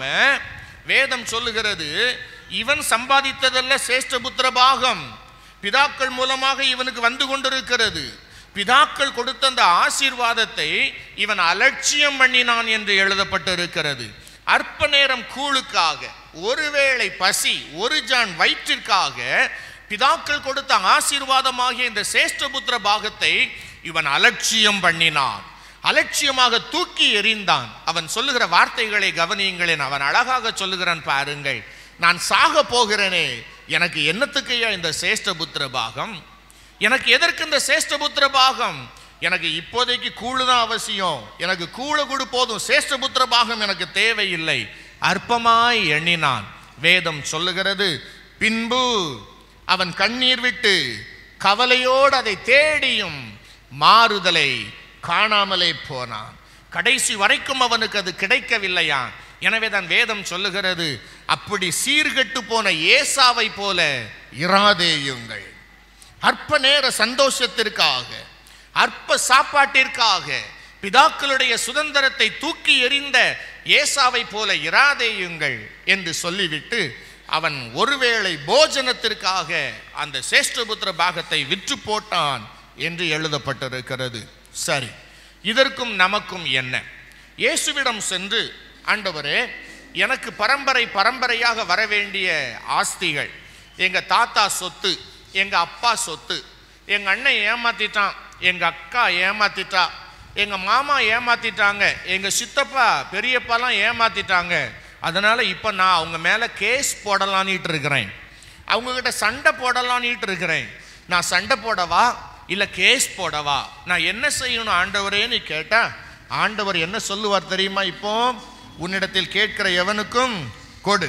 வேதம் சொல்லுகிறது இவன் சம்பாதித்ததல்ல சேஷ்டபுத்திர பாகம் பிதாக்கள் மூலமாக இவனுக்கு வந்து கொண்டிருக்கிறது பிதாக்கள் கொடுத்த அந்த ஆசீர்வாதத்தை இவன் அலட்சியம் பண்ணினான் என்று எழுதப்பட்டிருக்கிறது அற்ப நேரம் கூழுக்காக ஒருவேளை பசி ஒரு ஜான் வயிற்றிற்காக பிதாக்கள் கொடுத்த ஆசீர்வாதமாகிய இந்த சேஷ்டபுத்திர பாகத்தை இவன் அலட்சியம் பண்ணினான் அலட்சியமாக தூக்கி எறிந்தான் அவன் சொல்லுகிற வார்த்தைகளை கவனியுங்களேன் அவன் அழகாக சொல்லுகிறான் பாருங்கள் நான் சாக போகிறேனே எனக்கு என்னத்துக்கையா இந்த சேஷ்டபுத்திர பாகம் எனக்கு எதற்கு இந்த சேஷ்டபுத்திர பாகம் எனக்கு இப்போதைக்கு கூழு தான் அவசியம் எனக்கு கூழ கொடு போதும் சேஷ்டபுத்திர பாகம் எனக்கு தேவையில்லை அற்பமாய் எண்ணினான் வேதம் சொல்லுகிறது பின்பு அவன் கண்ணீர் விட்டு கவலையோடு அதை தேடியும் மாறுதலை காணாமலே போனான் கடைசி வரைக்கும் அவனுக்கு அது கிடைக்கவில்லையா எனவே தான் வேதம் சொல்லுகிறது அப்படி சீர்கெட்டு போன ஏசாவை போல இராதேயுங்கள் அற்ப நேர சந்தோஷத்திற்காக அற்ப சாப்பாட்டிற்காக பிதாக்களுடைய சுதந்திரத்தை தூக்கி எறிந்த ஏசாவை போல இராதேயுங்கள் என்று சொல்லிவிட்டு அவன் ஒருவேளை போஜனத்திற்காக அந்த சேஷ்டபுத்திர பாகத்தை விற்று போட்டான் என்று எழுதப்பட்டிருக்கிறது சரி இதற்கும் நமக்கும் என்ன இயேசுவிடம் சென்று ஆண்டவரே எனக்கு பரம்பரை பரம்பரையாக வர வேண்டிய ஆஸ்திகள் எங்க தாத்தா சொத்து எங்க அப்பா சொத்து எங்க அண்ணன் ஏமாத்திட்டான் எங்க அக்கா ஏமாத்திட்டா எங்க மாமா ஏமாத்திட்டாங்க எங்க சித்தப்பா பெரியப்பாலாம் ஏமாத்திட்டாங்க அதனால இப்போ நான் அவங்க மேல கேஸ் போடலான்னுட்டு இருக்கிறேன் அவங்க கிட்ட சண்டை போடலான்னுட்டு இருக்கிறேன் நான் சண்டை போடவா இல்ல கேஸ் போடவா நான் என்ன செய்யணும் ஆண்டவரேன்னு கேட்டா ஆண்டவர் என்ன சொல்லுவார் தெரியுமா இப்போ உன்னிடத்தில் கேட்கிற எவனுக்கும் கொடு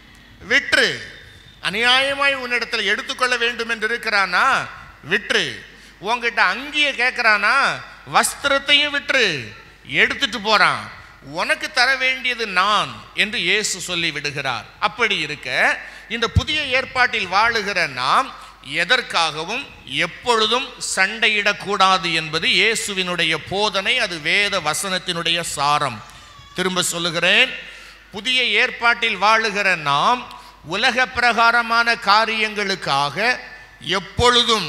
விற்று அநியாயமாய் உன்னிடத்தில் எடுத்துக்கொள்ள வேண்டும் என்று இருக்கிறானா விற்று உன்கிட்ட அங்கிய கேட்கிறானா வஸ்திரத்தையும் விற்று எடுத்துட்டு போறான் உனக்கு தர வேண்டியது நான் என்று இயேசு சொல்லி விடுகிறார் அப்படி இருக்க இந்த புதிய ஏற்பாட்டில் வாழுகிற நாம் எதற்காகவும் எப்பொழுதும் சண்டையிடக்கூடாது என்பது இயேசுவினுடைய போதனை அது வேத வசனத்தினுடைய சாரம் திரும்ப சொல்லுகிறேன் புதிய ஏற்பாட்டில் வாழுகிற நாம் உலக பிரகாரமான காரியங்களுக்காக எப்பொழுதும்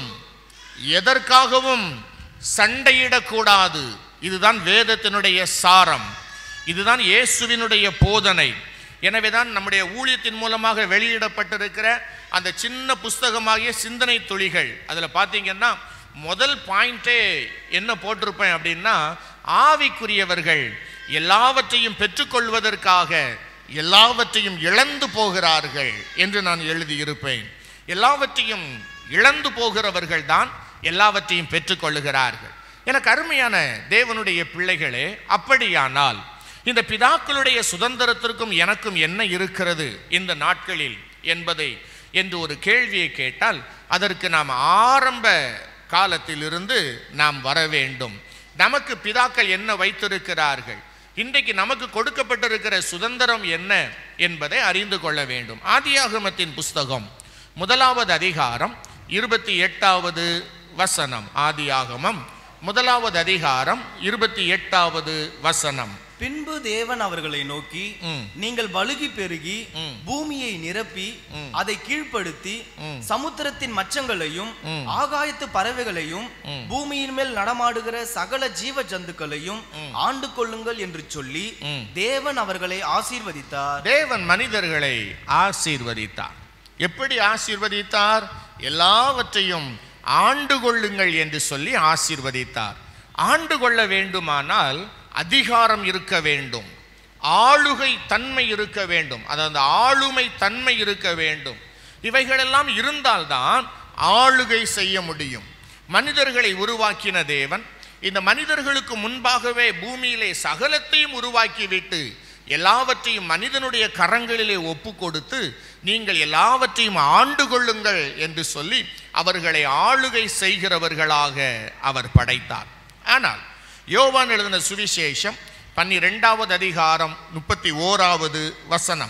எதற்காகவும் சண்டையிடக்கூடாது இதுதான் வேதத்தினுடைய சாரம் இதுதான் இயேசுவினுடைய போதனை எனவேதான் நம்முடைய ஊழியத்தின் மூலமாக வெளியிடப்பட்டிருக்கிற அந்த சின்ன புஸ்தகமாகிய சிந்தனை துளிகள் அதில் பார்த்தீங்கன்னா முதல் பாயிண்டே என்ன போட்டிருப்பேன் அப்படின்னா ஆவிக்குரியவர்கள் எல்லாவற்றையும் பெற்றுக்கொள்வதற்காக எல்லாவற்றையும் இழந்து போகிறார்கள் என்று நான் எழுதியிருப்பேன் எல்லாவற்றையும் இழந்து போகிறவர்கள் தான் எல்லாவற்றையும் பெற்றுக்கொள்ளுகிறார்கள் எனக்கு அருமையான தேவனுடைய பிள்ளைகளே அப்படியானால் இந்த பிதாக்களுடைய சுதந்திரத்திற்கும் எனக்கும் என்ன இருக்கிறது இந்த நாட்களில் என்பதை என்று ஒரு கேள்வியை கேட்டால் அதற்கு நாம் ஆரம்ப காலத்திலிருந்து நாம் வர வேண்டும் நமக்கு பிதாக்கள் என்ன வைத்திருக்கிறார்கள் இன்றைக்கு நமக்கு கொடுக்கப்பட்டிருக்கிற சுதந்திரம் என்ன என்பதை அறிந்து கொள்ள வேண்டும் ஆதியாகமத்தின் புஸ்தகம் முதலாவது அதிகாரம் இருபத்தி எட்டாவது வசனம் ஆதியாகமம் முதலாவது அதிகாரம் இருபத்தி எட்டாவது வசனம் பின்பு தேவன் அவர்களை நோக்கி ம். நீங்கள் வலுகி பெருகி ம். பூமியை நிரப்பி ம். அதை கீழ்ப்படுத்தி ம். சமுத்திரத்தின் மச்சங்களையும் ம். ஆகாயத்து பறவைகளையும் ம். பூமியின் மேல் நடமாடுகிற சகல ஜீவ ஜந்துக்களையும் ம். ஆண்டு கொள்ளுங்கள் என்று சொல்லி ம். தேவன் அவர்களை ஆசீர்வதித்தார் தேவன் மனிதர்களை ஆசீர்வதித்தார் எப்படி ஆசீர்வதித்தார் எல்லாவற்றையும் ஆண்டு கொள்ளுங்கள் என்று சொல்லி ஆசீர்வதித்தார் ஆண்டு கொள்ள வேண்டுமானால் அதிகாரம் இருக்க வேண்டும் ஆளுகை தன்மை இருக்க வேண்டும் அதாவது ஆளுமை தன்மை இருக்க வேண்டும் இவைகளெல்லாம் இருந்தால்தான் ஆளுகை செய்ய முடியும் மனிதர்களை உருவாக்கின தேவன் இந்த மனிதர்களுக்கு முன்பாகவே பூமியிலே சகலத்தையும் உருவாக்கிவிட்டு எல்லாவற்றையும் மனிதனுடைய கரங்களிலே ஒப்பு கொடுத்து நீங்கள் எல்லாவற்றையும் ஆண்டு கொள்ளுங்கள் என்று சொல்லி அவர்களை ஆளுகை செய்கிறவர்களாக அவர் படைத்தார் ஆனால் யோவான் எழுதின சுவிசேஷம் பன்னிரெண்டாவது அதிகாரம் முப்பத்தி ஓராவது வசனம்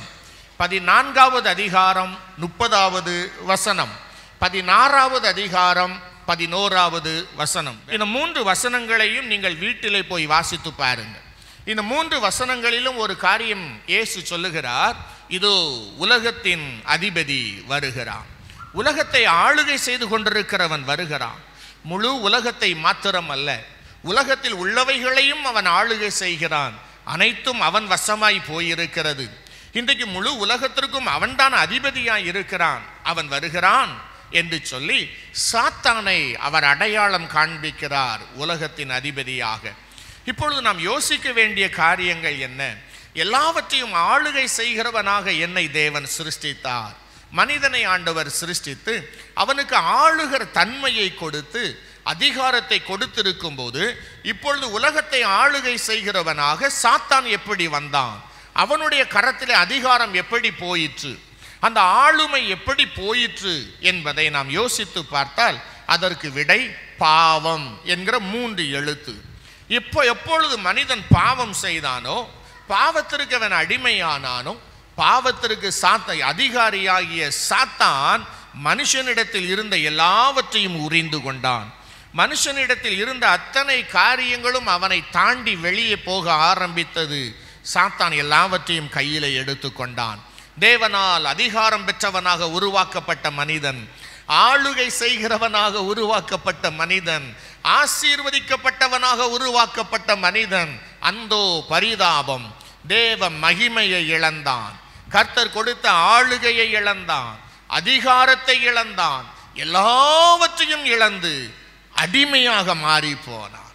பதினான்காவது அதிகாரம் முப்பதாவது வசனம் பதினாறாவது அதிகாரம் பதினோராவது வசனம் இந்த மூன்று வசனங்களையும் நீங்கள் வீட்டிலே போய் வாசித்து பாருங்கள் இந்த மூன்று வசனங்களிலும் ஒரு காரியம் இயேசு சொல்லுகிறார் இதோ உலகத்தின் அதிபதி வருகிறான் உலகத்தை ஆளுகை செய்து கொண்டிருக்கிறவன் வருகிறான் முழு உலகத்தை மாத்திரம் அல்ல உலகத்தில் உள்ளவைகளையும் அவன் ஆளுகை செய்கிறான் அனைத்தும் அவன் வசமாய் போயிருக்கிறது இன்றைக்கு முழு உலகத்திற்கும் அவன்தான் அதிபதியாய் இருக்கிறான் அவன் வருகிறான் என்று சொல்லி சாத்தானை அவர் அடையாளம் காண்பிக்கிறார் உலகத்தின் அதிபதியாக இப்பொழுது நாம் யோசிக்க வேண்டிய காரியங்கள் என்ன எல்லாவற்றையும் ஆளுகை செய்கிறவனாக என்னை தேவன் சிருஷ்டித்தார் மனிதனை ஆண்டவர் சிருஷ்டித்து அவனுக்கு ஆளுகிற தன்மையை கொடுத்து அதிகாரத்தை கொடுத்திருக்கும் போது இப்பொழுது உலகத்தை ஆளுகை செய்கிறவனாக சாத்தான் எப்படி வந்தான் அவனுடைய கரத்திலே அதிகாரம் எப்படி போயிற்று அந்த ஆளுமை எப்படி போயிற்று என்பதை நாம் யோசித்து பார்த்தால் அதற்கு விடை பாவம் என்கிற மூன்று எழுத்து இப்போ எப்பொழுது மனிதன் பாவம் செய்தானோ பாவத்திற்கு அவன் அடிமையானானோ பாவத்திற்கு சாத்த அதிகாரியாகிய சாத்தான் மனுஷனிடத்தில் இருந்த எல்லாவற்றையும் உரிந்து கொண்டான் மனுஷனிடத்தில் இருந்த அத்தனை காரியங்களும் அவனை தாண்டி வெளியே போக ஆரம்பித்தது சாத்தான் எல்லாவற்றையும் கையிலே எடுத்துக்கொண்டான் தேவனால் அதிகாரம் பெற்றவனாக உருவாக்கப்பட்ட மனிதன் ஆளுகை செய்கிறவனாக உருவாக்கப்பட்ட மனிதன் ஆசீர்வதிக்கப்பட்டவனாக உருவாக்கப்பட்ட மனிதன் அந்தோ பரிதாபம் தேவ மகிமையை இழந்தான் கர்த்தர் கொடுத்த ஆளுகையை இழந்தான் அதிகாரத்தை இழந்தான் எல்லாவற்றையும் இழந்து அடிமையாக மாறி போனான்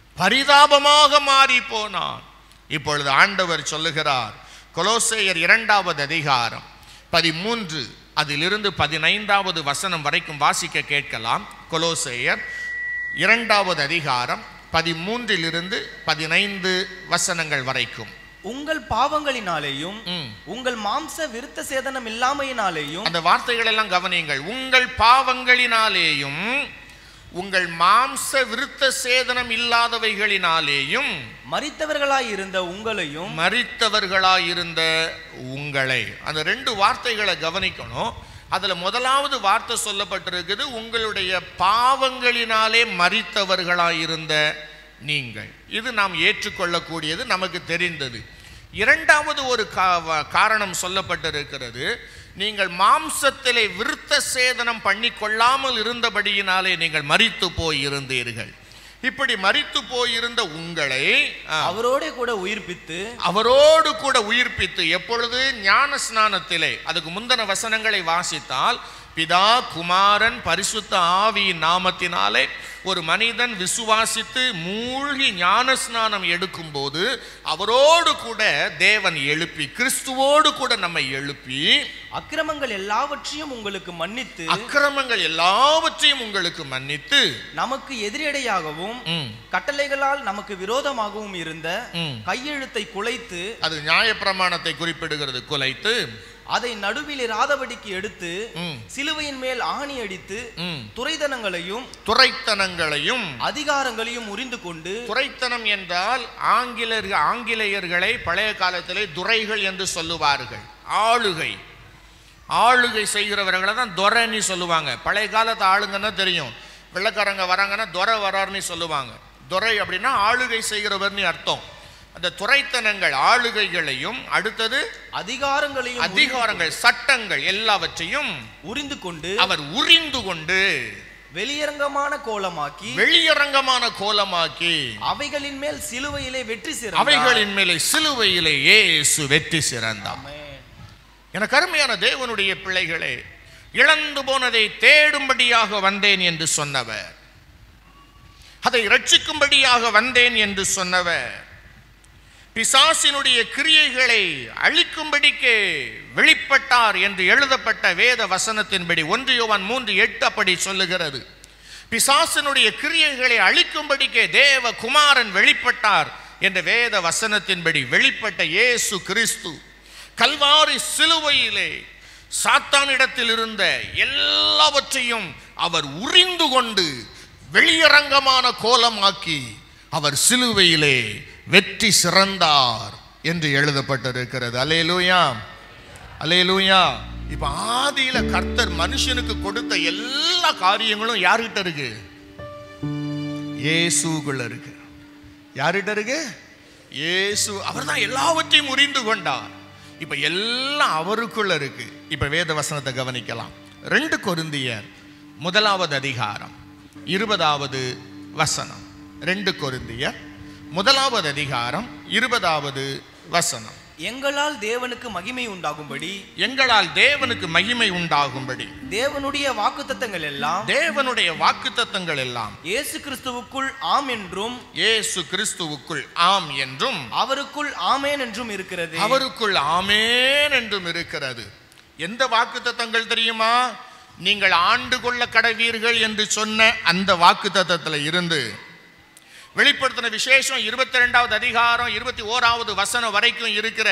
பரிதாபமாக மாறி போனான் இப்பொழுது ஆண்டவர் சொல்லுகிறார் கொலோசேயர் இரண்டாவது அதிகாரம் பதிமூன்று அதிலிருந்து பதினைந்தாவது வசனம் வரைக்கும் வாசிக்க கேட்கலாம் கொலோசேயர் இரண்டாவது அதிகாரம் பதிமூன்றிலிருந்து பதினைந்து வசனங்கள் வரைக்கும் உங்கள் பாவங்களினாலேயும் ம். உங்கள் மாம்ச விருத்த சேதனம் இல்லாமையினாலேயும் அந்த வார்த்தைகள் எல்லாம் கவனியுங்கள் உங்கள் பாவங்களினாலேயும் உங்கள் மாம்ச விருத்த சேதனம் இல்லாதவைகளினாலேயும் மரித்தவர்களாய் இருந்த உங்களையும் மரித்தவர்களாயிருந்த உங்களை அந்த ரெண்டு வார்த்தைகளை கவனிக்கணும் அதுல முதலாவது வார்த்தை சொல்லப்பட்டிருக்குது உங்களுடைய பாவங்களினாலே மரித்தவர்களாயிருந்த நீங்கள் இது நாம் ஏற்றுக்கொள்ளக்கூடியது நமக்கு தெரிந்தது இரண்டாவது ஒரு கா- வ- காரணம் சொல்லப்பட்டிருக்கிறது நீங்கள் மாம்சத்திலே விருத்த சேதனம் பண்ணி கொள்ளாமல் இருந்தபடியினாலே நீங்கள் மரித்து போய் இருந்தீர்கள் இப்படி மரித்து போயிருந்த உங்களை ஆ, அவரோட கூட உயிர்ப்பித்து அவரோடு கூட உயிர்ப்பித்து எப்பொழுது ஞான ஸ்நானத்திலே அதுக்கு முந்தின வசனங்களை வாசித்தால் பிதா குமாரன் பரிசுத்த ஆவியின் நாமத்தினாலே ஒரு மனிதன் விசுவாசித்து மூழ்கி ஞான ஸ்நானம் எடுக்கும்போது அவரோடு கூட தேவன் எழுப்பி கிறிஸ்துவோடு கூட நம்மை எழுப்பி அக்கிரமங்கள் எல்லாவற்றையும் உங்களுக்கு மன்னித்து அக்கிரமங்கள் எல்லாவற்றையும் உங்களுக்கு மன்னித்து நமக்கு எதிரடையாகவும் ம், கட்டளைகளால் நமக்கு விரோதமாகவும் இருந்த ம். கையெழுத்தை குலைத்து அது நியாயப்பிரமாணத்தை குறிப்பிடுகிறது குலைத்து அதை நடுவில் இராதபடிக்கு எடுத்து ம், சிலுவையின் மேல் ஆணி அடித்து ம், துரைதனங்களையும் துரைத்தனங்களையும் அதிகாரங்களையும் உரிந்து கொண்டு துரைத்தனம் என்றால் ஆங்கிலர் ஆங்கிலேயர்களை பழைய காலத்திலே துரைகள் என்று சொல்லுவார்கள் ஆளுகை ஆளுகை செய்கிறவர்களை தான் துரைன்னு சொல்லுவாங்க பழைய காலத்து ஆளுங்கன்னா தெரியும் வெள்ளக்காரங்க வராங்கன்னா துரை வராருன்னு சொல்லுவாங்க துரை அப்படின்னா ஆளுகை செய்கிறவர்னு அர்த்தம் அந்த துரைத்தனங்கள் ஆளுகைகளையும் அடுத்தது அதிகாரங்களையும் உரிந்து- அதிகாரங்கள் சட்டங்கள் எல்லாவற்றையும் உரிந்து கொண்டு அவர் உரிந்து கொண்டு வெளியரங்கமான கோலமாக்கி வெளியரங்கமான கோலமாக்கி அவைகளின் மேல் சிலுவையிலே வெற்றி சிறந்தார். அவைகளின் மேலே சிலுவையிலே இயேசு வெற்றி சிறந்தார் ஆமென். எனக்கு அருமையான தேவனுடைய பிள்ளைகளே இழந்து போனதை தேடும்படியாக வந்தேன் என்று சொன்னவர் அதை ரட்சிக்கும்படியாக வந்தேன் என்று சொன்னவர் பிசாசினுடைய கிரியைகளை அழிக்கும்படிக்கு வெளிப்பட்டார் என்று எழுதப்பட்ட வேத வசனத்தின்படி ஒன்று யோவான் மூன்று எட்டு அப்படி சொல்லுகிறது பிசாசினுடைய கிரியைகளை அழிக்கும்படிக்கு தேவ குமாரன் வெளிப்பட்டார் என்ற வேத வசனத்தின்படி வெளிப்பட்ட இயேசு கிறிஸ்து கல்வாரி சிலுவையிலே சாத்தானிடத்தில் இருந்த எல்லாவற்றையும் அவர் உரிந்து கொண்டு வெளியரங்கமான கோலமாக்கி அவர் சிலுவையிலே வெற்றி சிறந்தார் என்று எழுதப்பட்டிருக்கிறது அலேலூயா அலேலூயா இப்ப ஆதியில கர்த்தர் மனுஷனுக்கு கொடுத்த எல்லா காரியங்களும் யார்கிட்ட இருக்கு இயேசுக்குள்ள இருக்கு யார்கிட்ட இருக்கு இயேசு அவர் தான் எல்லாவற்றையும் முறிந்து கொண்டார் இப்ப எல்லாம் அவருக்குள்ள இருக்கு இப்ப வேத வசனத்தை கவனிக்கலாம் ரெண்டு கொருந்தியர் முதலாவது அதிகாரம் இருபதாவது வசனம் ரெண்டு கொருந்தியர் முதலாவது அதிகாரம் இருபதாவது வசனம் எங்களால் தேவனுக்கு மகிமை உண்டாகும்படி எங்களால் தேவனுக்கு மகிமை உண்டாகும்படி தேவனுடைய வாக்குத்தத்தங்கள் எல்லாம் தேவனுடைய வாக்குத்தத்தங்கள் எல்லாம் இயேசு கிறிஸ்துவுக்குள் ஆம் என்றும் இயேசு கிறிஸ்துவுக்குள் ஆம் என்றும் அவருக்குள் ஆமேன் என்றும் இருக்கிறது அவருக்குள் ஆமேன் என்றும் இருக்கிறது எந்த வாக்குத்தத்தங்கள் தெரியுமா நீங்கள் ஆண்டு கொள்ள கடவீர்கள் என்று சொன்ன அந்த வாக்குத்தத்தத்தில் இருந்து வெளிப்படுத்தின விசேஷம் இருபத்தி ரெண்டாவது அதிகாரம் இருபத்தி ஓராவது வசனம் வரைக்கும் இருக்கிற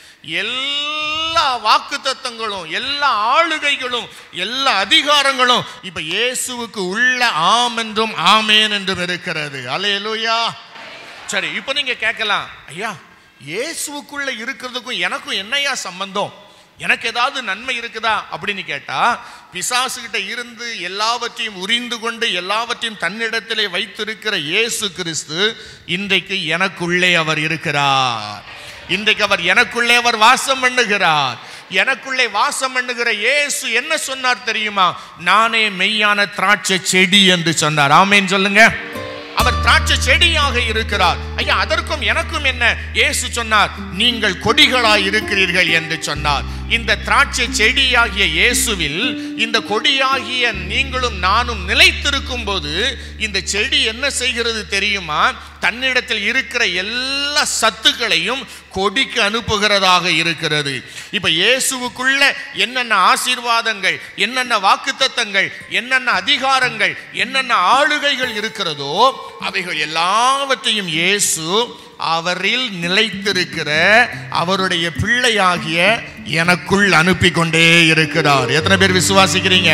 எல்லா வாக்குத்தத்தங்களும் எல்லா ஆளுகைகளும் எல்லா அதிகாரங்களும் இப்ப இயேசுவுக்கு உள்ள ஆம் என்றும் ஆமேன் என்றும் இருக்கிறது அல்லேலூயா சரி இப்போ நீங்க கேட்கலாம் ஐயா இயேசுவுக்குள்ள இருக்கிறதுக்கும் எனக்கும் என்னையா சம்பந்தம் எனக்கு ஏதாவது நன்மை இருக்குதா அப்படின்னு கேட்டா பிசாசுகிட்ட இருந்து எல்லாவற்றையும் உரிந்து கொண்டு எல்லாவற்றையும் தன்னிடத்திலே வைத்திருக்கிற இயேசு கிறிஸ்து இன்றைக்கு எனக்குள்ளே அவர் இருக்கிறார் இன்றைக்கு அவர் எனக்குள்ளே அவர் வாசம் பண்ணுகிறார் எனக்குள்ளே வாசம் பண்ணுகிற இயேசு என்ன சொன்னார் தெரியுமா நானே மெய்யான திராட்சை செடி என்று சொன்னார் ஆமேன் சொல்லுங்க அவர் திராட்சை செடியாக இருக்கிறார் ஐயா அதற்கும் எனக்கும் என்ன இயேசு சொன்னார் நீங்கள் கொடிகளாய் இருக்கிறீர்கள் என்று சொன்னார் இந்த திராட்சை செடியாகிய இயேசுவில் இந்த கொடியாகிய நீங்களும் நானும் நிலைத்திருக்கும் போது இந்த செடி என்ன செய்கிறது தெரியுமா தன்னிடத்தில் இருக்கிற எல்லா சத்துக்களையும் கொடிக்கு அனுப்புகிறதாக இருக்கிறது இப்ப இயேசுவுக்குள்ள என்னென்ன ஆசீர்வாதங்கள் என்னென்ன வாக்குத்தத்தங்கள் என்னென்ன அதிகாரங்கள் என்னென்ன ஆளுகைகள் இருக்கிறதோ அவைகள் எல்லாவற்றையும் இயேசு அவரில் நிலைத்திருக்கிற அவருடைய பிள்ளையாகிய எனக்குள் அனுப்பி கொண்டே இருக்கிறார் எத்தனை பேர் விசுவாசிக்கிறீங்க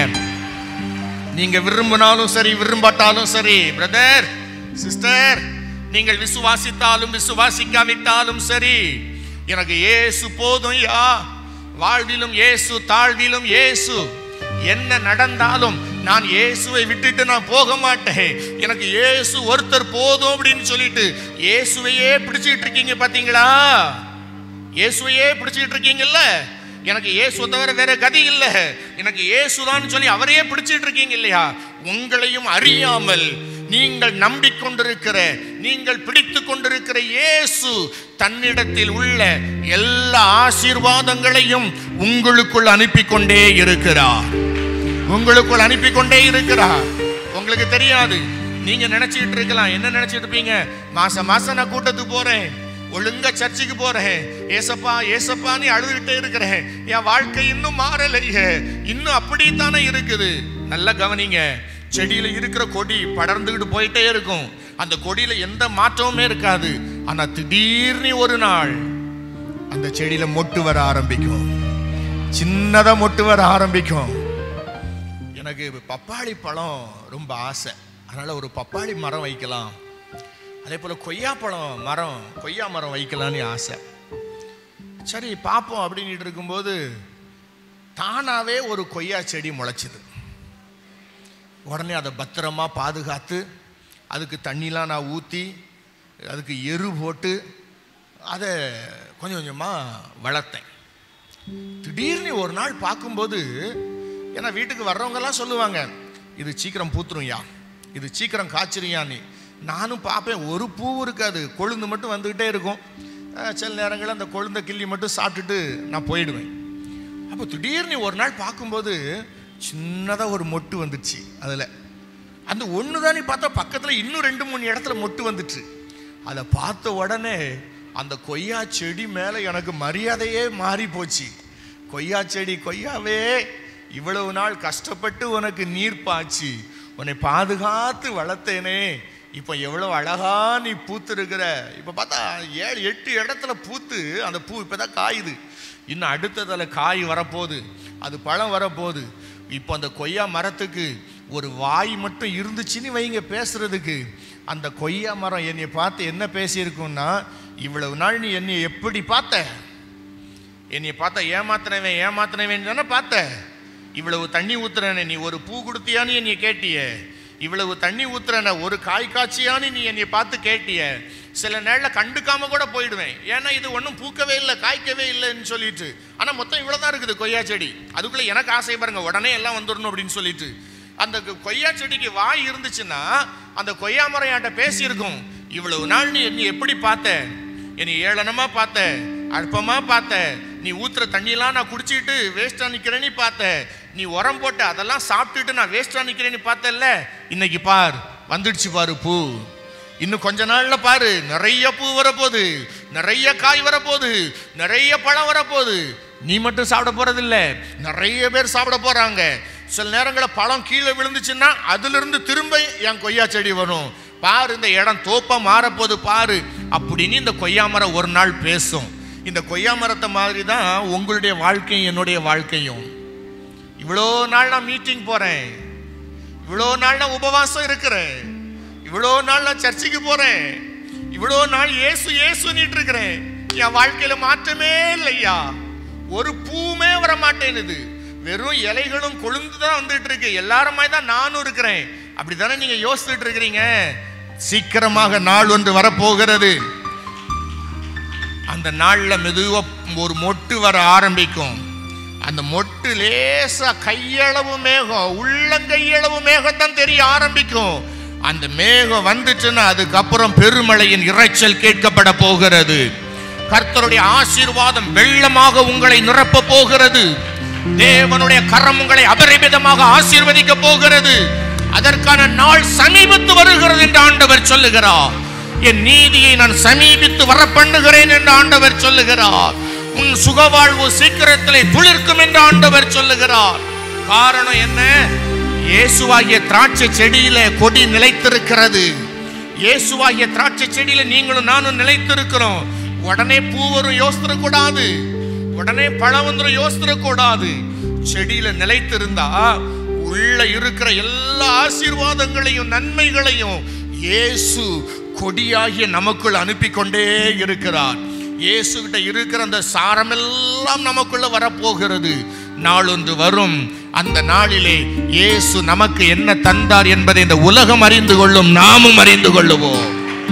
நீங்க விரும்பினாலும் சரி விரும்பாட்டாலும் சரி பிரதர் சிஸ்டர் நீங்கள் விசுவாசித்தாலும் விசுவாசிக்காவிட்டாலும் சரி எனக்கு இயேசு போதும் யா வாழ்விலும் இயேசு தாழ்விலும் இயேசு என்ன நடந்தாலும் நான் இயேசுவை விட்டுட்டு நான் போக மாட்டேன் எனக்கு இயேசு ஒருத்தர் போதும் அப்படின்னு சொல்லிட்டு இயேசுவையே பிடிச்சிட்டு இருக்கீங்க பாத்தீங்களா இயேசுவையே பிடிச்சிட்டு இருக்கீங்கல்ல எனக்கு இயேசு தவிர வேற கதி இல்ல எனக்கு இயேசுதான் சொல்லி அவரையே பிடிச்சிட்டு இருக்கீங்க இல்லையா உங்களையும் அறியாமல் நீங்கள் நம்பிக்கொண்டிருக்கிற நீங்கள் பிடித்து கொண்டிருக்கிற இயேசு தன்னிடத்தில் உள்ள எல்லா ஆசீர்வாதங்களையும் உங்களுக்குள் அனுப்பி கொண்டே இருக்கிறார் உங்களுக்குள் அனுப்பி கொண்டே இருக்கிறார் உங்களுக்கு தெரியாது நீங்க நினைச்சிட்டு இருக்கலாம் என்ன நினைச்சிட்டு இருப்பீங்க மாசம் மாசம் நான் கூட்டத்துக்கு போறேன் ஒழுங்கா சர்ச்சுக்கு போறேன் ஏசப்பா ஏசப்பா நீ அழுதுகிட்டே இருக்கிறேன் என் வாழ்க்கை இன்னும் மாறலையே இன்னும் அப்படித்தானே இருக்குது நல்லா கவனிங்க செடியில இருக்கிற கொடி படர்ந்துகிட்டு போயிட்டே இருக்கும் அந்த கொடியில எந்த மாற்றமுமே இருக்காது ஆனா திடீர்னு ஒரு நாள் அந்த செடியில மொட்டு வர ஆரம்பிக்கும் சின்னதா மொட்டு வர ஆரம்பிக்கும் எனக்கு பப்பாளி பழம் ரொம்ப ஆசை அதனால ஒரு பப்பாளி மரம் வைக்கலாம் அதே போல கொய்யாப்பழம் மரம் கொய்யா மரம் வைக்கலாம்னு ஆசை சரி பார்ப்போம் அப்படின்ட்டு இருக்கும்போது தானாவே ஒரு கொய்யா செடி முளைச்சிது உடனே அதை பத்திரமா பாதுகாத்து அதுக்கு தண்ணிலாம் நான் ஊற்றி அதுக்கு எரு போட்டு அதை கொஞ்சம் கொஞ்சமாக வளர்த்தேன் திடீர்னு ஒரு நாள் பார்க்கும்போது ஏன்னா வீட்டுக்கு வர்றவங்கெல்லாம் சொல்லுவாங்க இது சீக்கிரம் பூத்துரும்யா இது சீக்கிரம் காய்ச்சிருயான்னு நானும் பார்ப்பேன் ஒரு பூ இருக்காது கொழுந்து மட்டும் வந்துக்கிட்டே இருக்கும் அஹ் சில நேரங்களில் அந்த கொழுந்த கிள்ளி மட்டும் சாப்பிட்டுட்டு நான் போயிடுவேன் அப்போ திடீர்னு ஒரு நாள் பார்க்கும்போது சின்னதாக ஒரு மொட்டு வந்துச்சு அதில் அந்த ஒன்று தானே பார்த்தா பக்கத்தில் இன்னும் ரெண்டு மூணு இடத்துல மொட்டு வந்துச்சு அதை பார்த்த உடனே அந்த கொய்யா செடி மேலே எனக்கு மரியாதையே மாறி போச்சு கொய்யா செடி கொய்யாவே இவ்வளவு நாள் கஷ்டப்பட்டு உனக்கு நீர் பாய்ச்சி உன்னை பாதுகாத்து வளர்த்தேனே இப்போ எவ்வளோ அழகா நீ பூத்திருக்கிற இப்போ பார்த்தா ஏழு எட்டு இடத்துல பூத்து அந்த பூ இப்போதான் காயுது இன்னும் அடுத்ததில் காய் வரப்போகுது அது பழம் வரப்போகுது இப்போ அந்த கொய்யா மரத்துக்கு ஒரு வாய் மட்டும் இருந்துச்சுன்னு வைங்க பேசுறதுக்கு அந்த கொய்யா மரம் என்னை பார்த்து என்ன பேசியிருக்கும்னா இவ்வளவு நாள் நீ என்னை எப்படி பார்த்த என்னை பார்த்தா ஏமாத்தினவன் ஏமாத்தினவன் தானே பார்த்த இவ்வளவு தண்ணி ஊத்துறேனே நீ ஒரு பூ கொடுத்தியான்னு என்னை கேட்டியே இவ்வளவு தண்ணி ஊத்துறன ஒரு காய் காய்ச்சியான்னு நீ என்னை பார்த்து கேட்டிய சில நேரில் கண்டுக்காம கூட போயிடுவேன் ஏன்னா இது ஒன்றும் பூக்கவே இல்லை காய்க்கவே இல்லைன்னு சொல்லிட்டு ஆனால் மொத்தம் இவ்வளோதான் இருக்குது கொய்யா செடி அதுக்குள்ளே எனக்கு ஆசை பாருங்க உடனே எல்லாம் வந்துடணும் அப்படின்னு சொல்லிட்டு அந்த கொ- கொய்யா செடிக்கு வாய் இருந்துச்சுன்னா அந்த கொய்யா மரம் என்கிட்ட பேசியிருக்கும் இவ்வளவு நாள் நீ என்னை எப்படி பார்த்த என்னை ஏளனமா பார்த்த அற்பமா பார்த்த நீ ஊத்துற தண்ணியெல்லாம் நான் குடிச்சிட்டு வேஸ்டா நிக்கிறேன்னு பார்த்த நீ உரம் போட்டு அதெல்லாம் சாப்பிட்டுட்டு நான் வேஸ்டா நிக்கிறேன்னு பார்த்தல்ல இன்னைக்கு பார் வந்துடுச்சு பாரு பூ இன்னும் கொஞ்ச நாள்ல பாரு நிறைய பூ வரப்போகுது நிறைய காய் வரப்போகுது நிறைய பழம் வரப்போகுது நீ மட்டும் சாப்பிட போறதில்ல நிறைய பேர் சாப்பிட போறாங்க சில நேரங்களில் பழம் கீழே விழுந்துச்சுன்னா அதுல இருந்து திரும்ப என் கொய்யா செடி வரும் பாரு இந்த இடம் தோப்பா மாறப்போகுது பாரு அப்படின்னு இந்த கொய்யா மரம் ஒரு நாள் பேசும் இந்த கொய்யா மரத்தை மாதிரி தான் உங்களுடைய வாழ்க்கையும் என்னுடைய வாழ்க்கையும் இவ்வளோ நாள் நான் மீட்டிங் போறேன் இவ்வளோ நாள் நான் உபவாசம் இருக்கிறேன் இவ்வளோ நாள் நான் சர்ச்சுக்கு போறேன் இவ்வளோ நாள் இயேசு இயேசுன்னுட்டு இருக்கிறேன் என் வாழ்க்கையில மாற்றமே இல்லையா ஒரு பூமே வர மாட்டேனுது வெறும் இலைகளும் கொழுந்து தான் வந்துட்டு இருக்கு எல்லாருமாய் தான் நானும் இருக்கிறேன் அப்படித்தானே நீங்க யோசிச்சுட்டு இருக்கிறீங்க சீக்கிரமாக நாள் ஒன்று வரப்போகிறது அந்த நாள்ல மெதுவா ஒரு மொட்டு வர ஆரம்பிக்கும் அந்த மொட்டு லேசா கையளவு மேகம் உள்ளங்கையளவு மேகம் தான் தெரிய ஆரம்பிக்கும் அந்த மேகம் வந்துச்சுன்னா அதுக்கப்புறம் பெருமழையின் இரைச்சல் கேட்கப்பட போகிறது கர்த்தருடைய ஆசீர்வாதம் வெள்ளமாக உங்களை நிரப்ப போகிறது தேவனுடைய கரம் உங்களை அபரிமிதமாக ஆசீர்வதிக்க போகிறது அதற்கான நாள் சமீபத்து வருகிறது என்று ஆண்டவர் சொல்லுகிறார் என் நீதியை நான் சமீபித்து வர பண்ணுகிறேன் என்று ஆண்டவர் சொல்லுகிறார் உன் சுகவாழ்வு சீக்கிரத்திலே துளிர்க்கும் என்று ஆண்டவர் சொல்லுகிறார் காரணம் என்ன இயேசுவாகிய திராட்சை செடியில கொடி நிலைத்திருக்கிறது இயேசுவாகிய திராட்சை செடியில நீங்களும் நானும் நிலைத்திருக்கிறோம் உடனே பூ வரும் யோசித்திரக்கூடாது உடனே பழம் வந்துடும் யோசித்திரக்கூடாது செடியில நிலைத்திருந்தா உள்ள இருக்கிற எல்லா ஆசீர்வாதங்களையும் நன்மைகளையும் இயேசு கொடியாகிய நமக்குள் அனுப்பி கொண்டே இருக்கிறார் இயேசு கிட்ட இருக்கிற அந்த சாரமெல்லாம் நமக்குள்ள வரப்போகிறது நாளொன்று வரும் அந்த நாளிலே இயேசு நமக்கு என்ன தந்தார் என்பதை இந்த உலகம் அறிந்து கொள்ளும் நாமும் அறிந்து கொள்ளுவோம்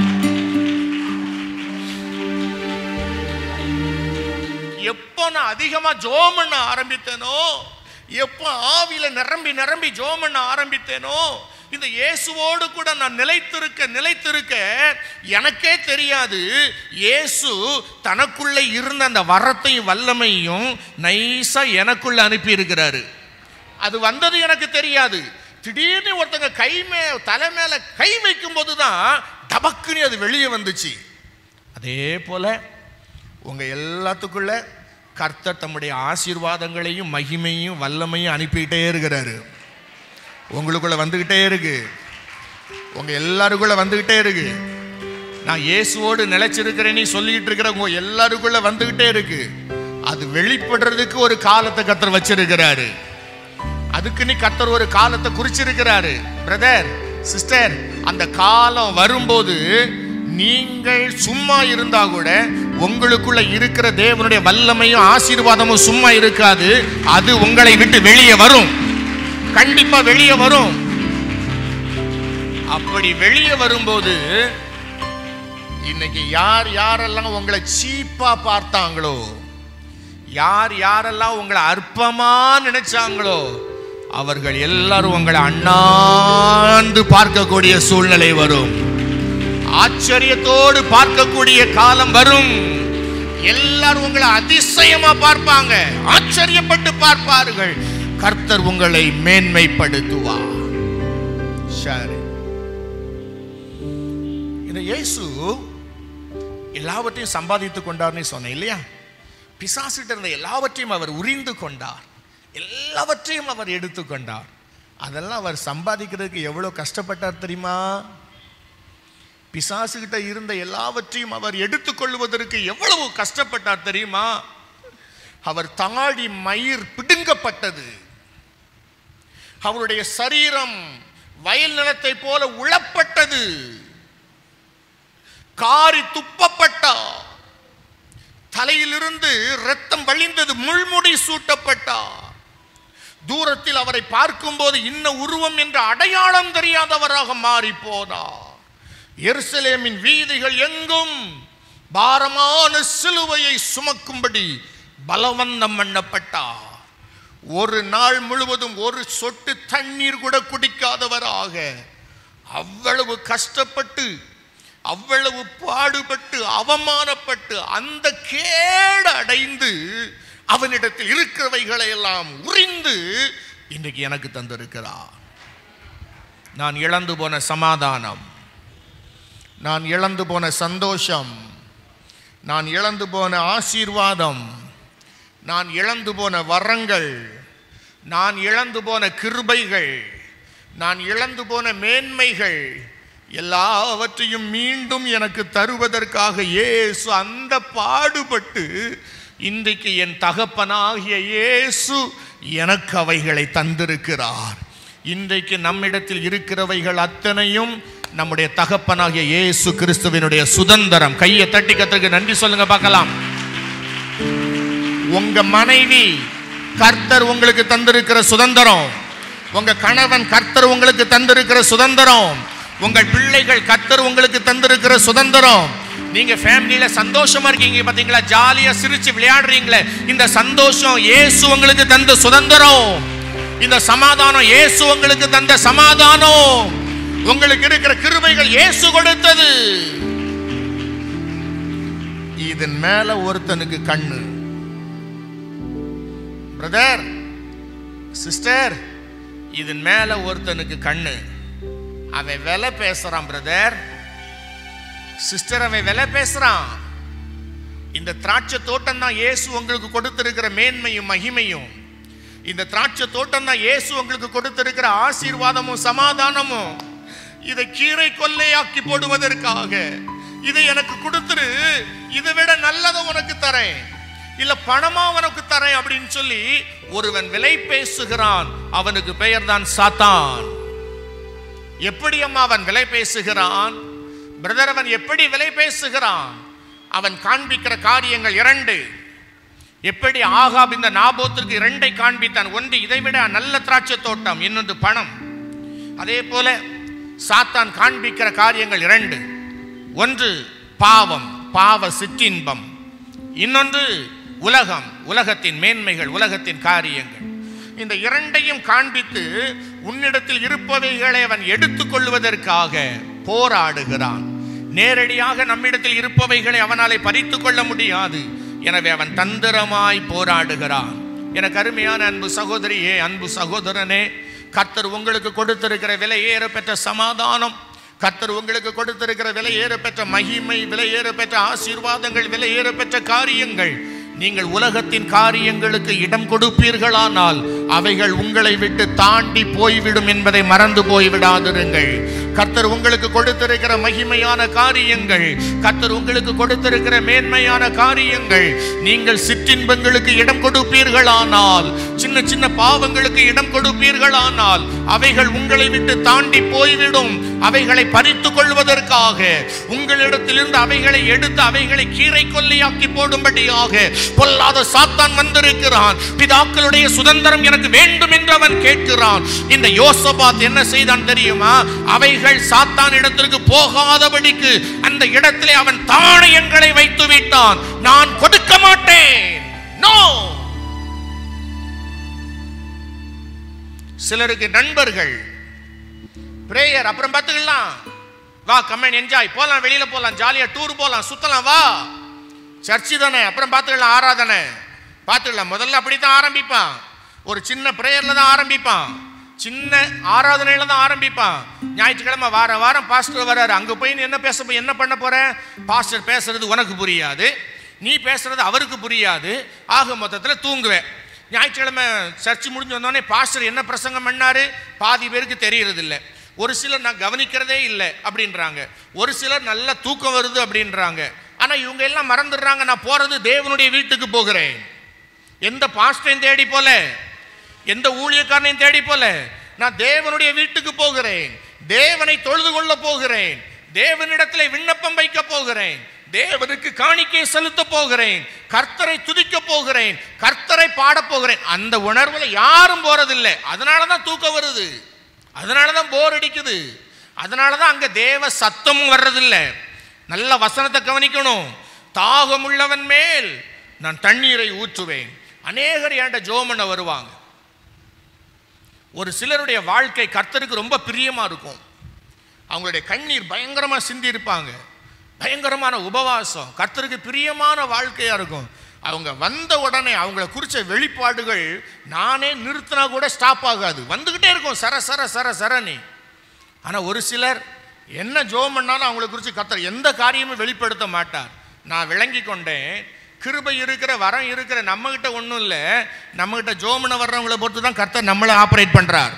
எப்போ நான் அதிகமா ஜோம் பண்ண ஆரம்பித்தேனோ எப்போ ஆவியில நிரம்பி நிரம்பி ஜோம் பண்ண ஆரம்பித்தேனோ இந்த இயேசுவோடு கூட நான் நிலைத்திருக்க நிலைத்திருக்க எனக்கே தெரியாது இயேசு தனக்குள்ள இருந்த அந்த வரத்தையும் வல்லமையும் நைஸா எனக்குள்ள அனுப்பி இருக்கிறாரு அது வந்தது எனக்கு தெரியாது திடீர்னு ஒருத்தங்க கை மே தலை மேல கை வைக்கும் போது தான் டபக்குன்னு அது வெளியே வந்துச்சு அதே போல உங்க எல்லாத்துக்குள்ள கர்த்தர் தம்முடைய ஆசீர்வாதங்களையும் மகிமையும் வல்லமையும் அனுப்பிக்கிட்டே இருக்கிறாரு உங்களுக்குள்ள வந்துகிட்டே இருக்கு உங்க எல்லாருக்குள்ள வந்துகிட்டே இருக்கு நான் இயேசுவோடு நிலைச்சிருக்கிறேன்னு சொல்லிட்டு இருக்கிற உங்க எல்லாருக்குள்ள வந்துகிட்டே இருக்கு அது வெளிப்படுறதுக்கு ஒரு காலத்தை கர்த்தர் வச்சிருக்கிறாரு அதுக்கு நீ கர்த்தர் ஒரு காலத்தை குறிச்சிருக்கிறாரு பிரதர் சிஸ்டர் அந்த காலம் வரும்போது நீங்கள் சும்மா இருந்தா கூட உங்களுக்குள்ள இருக்கிற தேவனுடைய வல்லமையும் ஆசீர்வாதமும் சும்மா இருக்காது அது உங்களை விட்டு வெளியே வரும் கண்டிப்பா வெளியே வரும் அப்படி வெளியே வரும்போது இன்னைக்கு யார் யாரெல்லாம் உங்களை சீப்பா பார்த்தாங்களோ யார் யாரெல்லாம் உங்களை அற்பமா நினைச்சாங்களோ அவர்கள் எல்லாரும் உங்களை அண்ணாந்து பார்க்கக்கூடிய சூழ்நிலை வரும் ஆச்சரியத்தோடு பார்க்கக்கூடிய காலம் வரும் எல்லாரும் உங்களை அதிசயமா பார்ப்பாங்க ஆச்சரியப்பட்டு பார்ப்பார்கள் கர்த்தர் உங்களை மேன்மைப்படுத்துவார் சரி இந்த இயேசு எல்லாவற்றையும் சம்பாதித்து கொண்டார்னு சொன்னேன் இல்லையா பிசாசிட்ட இருந்த எல்லாவற்றையும் அவர் உரிந்து கொண்டார் எல்லாவற்றையும் அவர் எடுத்துக்கொண்டார் அதெல்லாம் அவர் சம்பாதிக்கிறதுக்கு எவ்வளவு கஷ்டப்பட்டார் தெரியுமா பிசாசுகிட்ட இருந்த எல்லாவற்றையும் அவர் எடுத்துக்கொள்வதற்கு எவ்வளவு கஷ்டப்பட்டார் தெரியுமா அவர் தாடி மயிர் பிடுங்கப்பட்டது அவருடைய சரீரம் வயல் நிலத்தை போல உழப்பட்டது காரி துப்பப்பட்டார் தலையிலிருந்து ரத்தம் வழிந்தது முள்முடி சூட்டப்பட்டார் தூரத்தில் அவரை பார்க்கும்போது இன்ன உருவம் என்ற அடையாளம் தெரியாதவராக மாறி போனார் எருசலேமின் வீதிகள் எங்கும் பாரமான சிலுவையை சுமக்கும்படி பலவந்தம் பண்ணப்பட்டார் ஒரு நாள் முழுவதும் ஒரு சொட்டு தண்ணீர் கூட குடிக்காதவராக அவ்வளவு கஷ்டப்பட்டு அவ்வளவு பாடுபட்டு அவமானப்பட்டு அந்த கேடு அடைந்து அவனிடத்தில் இருக்கிறவைகளை எல்லாம் உறிந்து இன்றைக்கு எனக்கு தந்திருக்கிறார் நான் இழந்து போன சமாதானம் நான் இழந்து போன சந்தோஷம் நான் இழந்து போன ஆசீர்வாதம் நான் இழந்து போன வரங்கள் நான் இழந்து போன கிருபைகள் நான் இழந்து போன மேன்மைகள் எல்லாவற்றையும் மீண்டும் எனக்கு தருவதற்காக இயேசு அந்த பாடுபட்டு இன்றைக்கு என் தகப்பனாகிய இயேசு எனக்கு அவைகளை தந்திருக்கிறார் இன்றைக்கு நம்மிடத்தில் இருக்கிறவைகள் அத்தனையும் நம்முடைய தகப்பனாகிய இயேசு கிறிஸ்துவினுடைய சுதந்திரம் கையை தட்டி கத்துக்கு நன்றி சொல்லுங்க பார்க்கலாம் உங்க மனைவி கர்த்தர் உங்களுக்கு தந்திருக்கிற சுதந்திரம் உங்க கணவன் கர்த்தர் உங்களுக்கு தந்திருக்கிற சுதந்திரம் உங்கள் பிள்ளைகள் கர்த்தர் உங்களுக்கு தந்திருக்கிற சுதந்திரம் நீங்க ஃபேமிலியில சந்தோஷமா இருக்கீங்க பாத்தீங்களா ஜாலியா சிரிச்சு விளையாடுறீங்களே இந்த சந்தோஷம் இயேசு உங்களுக்கு தந்த சுதந்திரம் இந்த சமாதானம் இயேசு உங்களுக்கு தந்த சமாதானம் உங்களுக்கு இருக்கிற கிருபைகள் இயேசு கொடுத்தது இதன் மேல ஒருத்தனுக்கு கண்ணு பிரதர் சிஸ்டர் இதன் மேல ஒருத்தனுக்கு கண்ணு அவன் விலை பேசுறான் பிரதர் சிஸ்டர் அவன் விலை பேசுறான் இந்த திராட்சை தோட்டம் தான் இயேசு உங்களுக்கு கொடுத்திருக்கிற மேன்மையும் மகிமையும் இந்த திராட்சை தோட்டம் தான் இயேசு உங்களுக்கு கொடுத்திருக்கிற ஆசீர்வாதமும் சமாதானமும் இதை கீரை கொள்ளையாக்கி போடுவதற்காக இதை எனக்கு கொடுத்துரு இதை விட நல்லதை உனக்கு தரேன் இல்ல பணமா உனக்கு தரேன் அப்படின்னு சொல்லி ஒருவன் விலை பேசுகிறான் அவனுக்கு பெயர் தான் சாத்தான் எப்படி அம்மா அவன் விலை பேசுகிறான் பிரதர் அவன் எப்படி விலை பேசுகிறான் அவன் காண்பிக்கிற காரியங்கள் இரண்டு எப்படி ஆகாப் இந்த நாபோத்திற்கு இரண்டை காண்பித்தான் ஒன்று இதைவிட நல்ல திராட்சை தோட்டம் இன்னொன்று பணம் அதே போல சாத்தான் காண்பிக்கிற காரியங்கள் இரண்டு ஒன்று பாவம் பாவ சிற்றின்பம் இன்னொன்று உலகம் உலகத்தின் மேன்மைகள் உலகத்தின் காரியங்கள் இந்த இரண்டையும் காண்பித்து உன்னிடத்தில் இருப்பவைகளை அவன் எடுத்துக்கொள்வதற்காக போராடுகிறான் நேரடியாக நம்மிடத்தில் இருப்பவைகளை அவனாலே பறித்து கொள்ள முடியாது எனவே அவன் தந்திரமாய் போராடுகிறான் எனக்கு அருமையான அன்பு சகோதரியே அன்பு சகோதரனே கர்த்தர் உங்களுக்கு கொடுத்திருக்கிற விலை ஏற பெற்ற சமாதானம் கர்த்தர் உங்களுக்கு கொடுத்திருக்கிற விலை ஏற பெற்ற மகிமை விலை ஏற பெற்ற ஆசீர்வாதங்கள் விலை ஏற பெற்ற காரியங்கள் நீங்கள் உலகத்தின் காரியங்களுக்கு இடம் கொடுப்பீர்களானால் அவைகள் உங்களை விட்டு தாண்டி போய்விடும் என்பதை மறந்து போய்விடாதிருங்கள் கர்த்தர் உங்களுக்கு கொடுத்திருக்கிற மகிமையான காரியங்கள் கர்த்தர் உங்களுக்கு கொடுத்திருக்கிற மேன்மையான காரியங்கள் நீங்கள் சிற்றின்பங்களுக்கு இடம் கொடுப்பீர்களானால் சின்ன சின்ன பாவங்களுக்கு இடம் கொடுப்பீர்களானால் அவைகள் உங்களை விட்டு தாண்டி போய்விடும் அவைகளை பறித்து கொள்வதற்காக உங்களிடத்திலிருந்து அவைகளை எடுத்து அவைகளை கீரை கொல்லையாக்கி போடும்படியாக பொல்லாத சாத்தான் வந்திருக்கிறான் பிதாக்களுடைய சுதந்திரம் எனக்கு வேண்டும் என்று அவன் கேட்கிறான் இந்த யோசபாத் என்ன செய்தான் தெரியுமா அவைகள் சாத்தான் இடத்திற்கு போகாதபடிக்கு அந்த இடத்திலே அவன் தானியங்களை வைத்து விட்டான் நான் கொடுக்க மாட்டேன் நோ சிலருக்கு நண்பர்கள் பிரேயர் அப்புறம் பார்த்துக்கலாம் வா கம்மன் என்ஜாய் போலாம் வெளியில போலாம் ஜாலியா டூர் போலாம் சுத்தலாம் வா சர்ச்சு தானே அப்புறம் பார்த்துக்கலாம் ஆராதனை பார்த்துக்கலாம் முதல்ல அப்படித்தான் ஆரம்பிப்பான் ஒரு சின்ன பிரேயர்ல தான் ஆரம்பிப்பான் சின்ன ஆராதனையில தான் ஆரம்பிப்பான் ஞாயிற்றுக்கிழமை வார வாரம் பாஸ்டர் வராரு அங்க போய் நீ என்ன பேச போய் என்ன பண்ண போற பாஸ்டர் பேசுறது உனக்கு புரியாது நீ பேசுறது அவருக்கு புரியாது ஆக மொத்தத்தில் தூங்குவேன் ஞாயிற்றுக்கிழமை சர்ச்சு முடிஞ்சு வந்தோடனே பாஸ்டர் என்ன பிரசங்கம் பண்ணாரு பாதி பேருக்கு தெரியறது இல்லை ஒரு சிலர் நான் கவனிக்கிறதே இல்லை அப்படின்றாங்க ஒரு சிலர் நல்ல தூக்கம் வருது அப்படின்றாங்க ஆனா இவங்க எல்லாம் மறந்துடுறாங்க நான் போறது தேவனுடைய வீட்டுக்கு போகிறேன் எந்த பாஸ்டரையும் தேடி போல எந்த ஊழியக்காரனையும் தேடி போல நான் தேவனுடைய வீட்டுக்கு போகிறேன் தேவனை தொழுது கொள்ள போகிறேன் தேவனிடத்தில் விண்ணப்பம் வைக்க போகிறேன் தேவனுக்கு காணிக்கை செலுத்த போகிறேன் கர்த்தரை துதிக்க போகிறேன் கர்த்தரை பாட போகிறேன் அந்த உணர்வுல யாரும் போறதில்லை அதனால தான் தூக்கம் வருது அதனால தான் போர் அடிக்குது அதனால தான் அங்க தேவ சத்தமும் வர்றதில்லை நல்ல வசனத்தை கவனிக்கணும் தாகம் உள்ளவன் மேல் நான் தண்ணீரை ஊற்றுவேன் அநேகர் ஏண்ட ஜோமன வருவாங்க ஒரு சிலருடைய வாழ்க்கை கர்த்தருக்கு ரொம்ப பிரியமா இருக்கும் அவங்களுடைய கண்ணீர் பயங்கரமா சிந்தி இருப்பாங்க பயங்கரமான உபவாசம் கர்த்தருக்கு பிரியமான வாழ்க்கையா இருக்கும் அவங்க வந்த உடனே அவங்கள குறிச்ச வெளிப்பாடுகள் நானே நிறுத்தினா கூட ஸ்டாப் ஆகாது வந்துகிட்டே இருக்கும் சர சர சர சரணி ஆனா ஒரு சிலர் என்ன ஜோம் பண்ணாலும் அவங்கள குறித்து கர்த்தர் எந்த காரியமும் வெளிப்படுத்த மாட்டார் நான் விளங்கி கொண்டேன் கிருபை இருக்கிற வரம் இருக்கிற நம்ம கிட்ட ஒன்றும் இல்லை நம்ம கிட்ட ஜோமனை வர்றவங்கள பொறுத்து தான் கர்த்தர் நம்மளை ஆப்ரேட் பண்றார்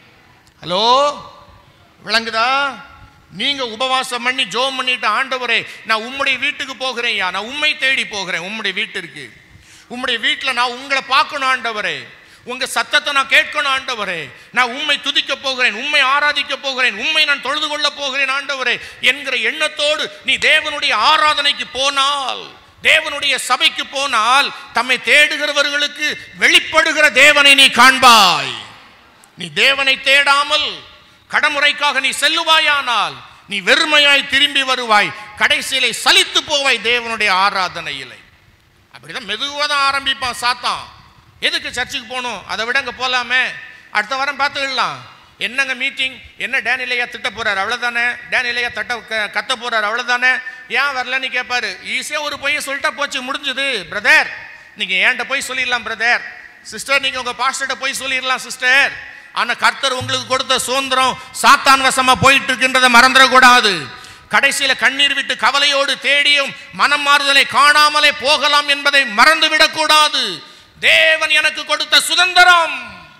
ஹலோ விளங்குதா நீங்க உபவாசம் பண்ணி ஜோம் பண்ணிட்டு ஆண்டவரே நான் உம்முடைய வீட்டுக்கு போகிறேன்யா நான் உம்மை தேடி போகிறேன் உம்முடைய வீட்டிற்கு உம்முடைய வீட்டில் நான் உங்களை பார்க்கணும் ஆண்டவரே உங்க சத்தத்தை நான் கேட்கணும் ஆண்டவரே நான் உம்மை துதிக்க போகிறேன் உம்மை ஆராதிக்க போகிறேன் உம்மை நான் தொழுது கொள்ள போகிறேன் ஆண்டவரே என்கிற எண்ணத்தோடு நீ தேவனுடைய ஆராதனைக்கு போனால் தேவனுடைய சபைக்கு போனால் தம்மை தேடுகிறவர்களுக்கு வெளிப்படுகிற தேவனை நீ காண்பாய் நீ தேவனை தேடாமல் கடமுறைக்காக நீ செல்லுவாயானால் நீ வெறுமையாய் திரும்பி வருவாய் கடைசியிலே சலித்து போவாய் தேவனுடைய ஆராதனையிலே அப்படிதான் மெதுவாக தான் ஆரம்பிப்பான் சாத்தான் எதுக்கு சர்ச்சுக்கு போகணும் அதை விட அங்கே போகலாமே அடுத்த வாரம் பார்த்துக்கலாம் என்னங்க மீட்டிங் என்ன டேனிலையா திட்ட போறாரு அவ்வளோதானே டேனிலையா தட்ட க- கத்த போறாரு அவ்வளோதானே ஏன் வரலன்னு கேட்பாரு ஈஸியாக ஒரு பொய்யை சொல்லிட்டா போச்சு முடிஞ்சுது பிரதர் நீங்கள் ஏன்ட்ட போய் சொல்லிடலாம் பிரதர் சிஸ்டர் நீங்கள் உங்கள் பாஸ்டர்கிட்ட போய் சொல்லிடலாம் சிஸ்டர் ஆனால் கர்த்தர் உங்களுக்கு கொடுத்த சுதந்திரம் சாத்தான் வசமா போயிட்டு இருக்கின்றதை மறந்துடக்கூடாது கடைசியில கண்ணீர் விட்டு கவலையோடு தேடியும் மனம் மாறுதலை காணாமலே போகலாம் என்பதை மறந்துவிடக்கூடாது தேவன் எனக்கு கொடுத்த சுதந்திரம்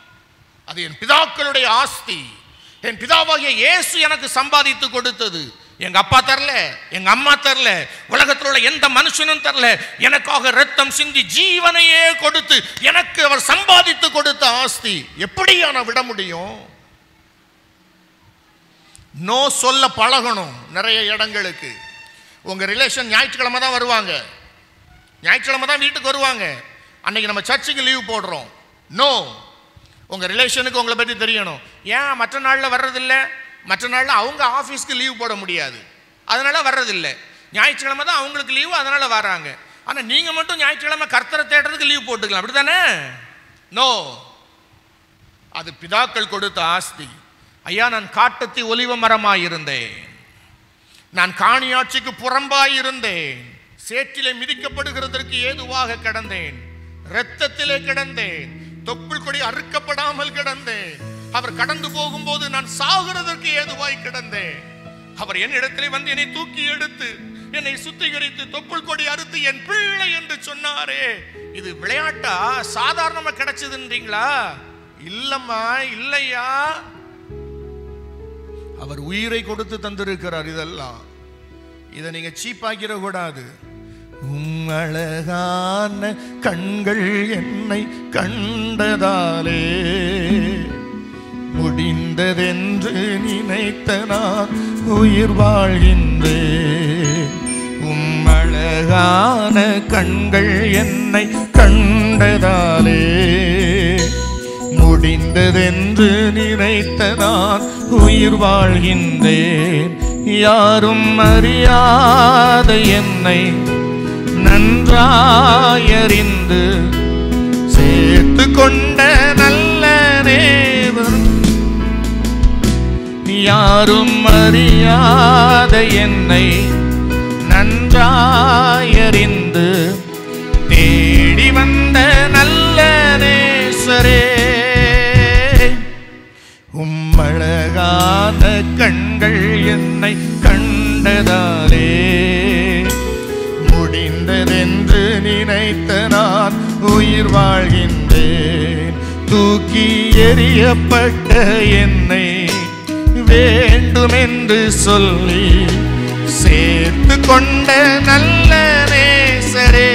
அது என் பிதாக்களுடைய ஆஸ்தி என் பிதாவாகிய இயேசு எனக்கு சம்பாதித்து கொடுத்தது எங்க அப்பா தரல எங்க அம்மா தரல உலகத்தில் உள்ள எந்த மனுஷனும் தரல எனக்காக ரத்தம் சிந்தி ஜீவனையே கொடுத்து எனக்கு அவர் சம்பாதித்து கொடுத்த ஆஸ்தி எப்படி நான் விட முடியும் நோ சொல்ல பழகணும் நிறைய இடங்களுக்கு உங்க ரிலேஷன் ஞாயிற்றுக்கிழமை தான் வருவாங்க ஞாயிற்றுக்கிழமை தான் வீட்டுக்கு வருவாங்க அன்னைக்கு நம்ம சர்ச்சுக்கு லீவ் போடுறோம் நோ உங்க ரிலேஷனுக்கு உங்களை பற்றி தெரியணும் ஏன் மற்ற நாளில் வர்றதில்ல மற்ற நாளில் அவங்க ஆஃபீஸ்க்கு லீவ் போட முடியாது அதனால வர்றதில்லை ஞாயிற்றுக்கிழமை தான் அவங்களுக்கு லீவு அதனால வராங்க ஆனால் நீங்கள் மட்டும் ஞாயிற்றுக்கிழமை கர்த்தரை தேடுறதுக்கு லீவ் போட்டுக்கலாம் அப்படி தானே நோ அது பிதாக்கள் கொடுத்த ஆஸ்தி ஐயா நான் காட்டத்தி ஒலிவ மரமாயிருந்தேன் நான் காணியாட்சிக்கு புறம்பாயிருந்தேன் சேற்றிலே மிதிக்கப்படுகிறதற்கு ஏதுவாக கிடந்தேன் இரத்தத்திலே கிடந்தேன் தொப்புள் கொடி அறுக்கப்படாமல் கிடந்தேன் அவர் கடந்து போகும்போது நான் சாகிறதற்கு ஏதுவாய் கிடந்தேன் அவர் என் இடத்திலே வந்து என்னை தூக்கி எடுத்து என்னை சுத்திகரித்து தொப்புள் கொடி அறுத்து என் பிள்ளை என்று சொன்னாரே இது விளையாட்டா சாதாரணமா கிடைச்சதுன்றீங்களா இல்லம்மா இல்லையா அவர் உயிரை கொடுத்து தந்திருக்கிறார் இதெல்லாம் இதை நீங்க சீப்பாக்கிட கூடாது உம் அழகான கண்கள் என்னை கண்டதாலே முடிந்ததென்று நினைத்த நான் உயிர் வாழ்கின்றேன் உம் அழகான கண்கள் என்னை கண்டதாலே முடிந்ததென்று நினைத்த நான் உயிர் வாழ்கின்றேன் யாரும் அறியாத என்னை நன்றாயறிந்து சேர்த்து கொண்ட நல்ல நேவன் யாரும் அறியாத என்னை நன்றாயறிந்து தேடி வந்த நல்ல நேசரே உம்மழகான கண்கள் என்னை கண்டதாலே முடிந்ததென்று நினைத்த நான் உயிர் வாழ்கின்றேன் தூக்கி எறியப்பட்ட என்னை வேண்டுமென்று சொல்லி சேர்த்து கொண்ட நல்ல நேசரே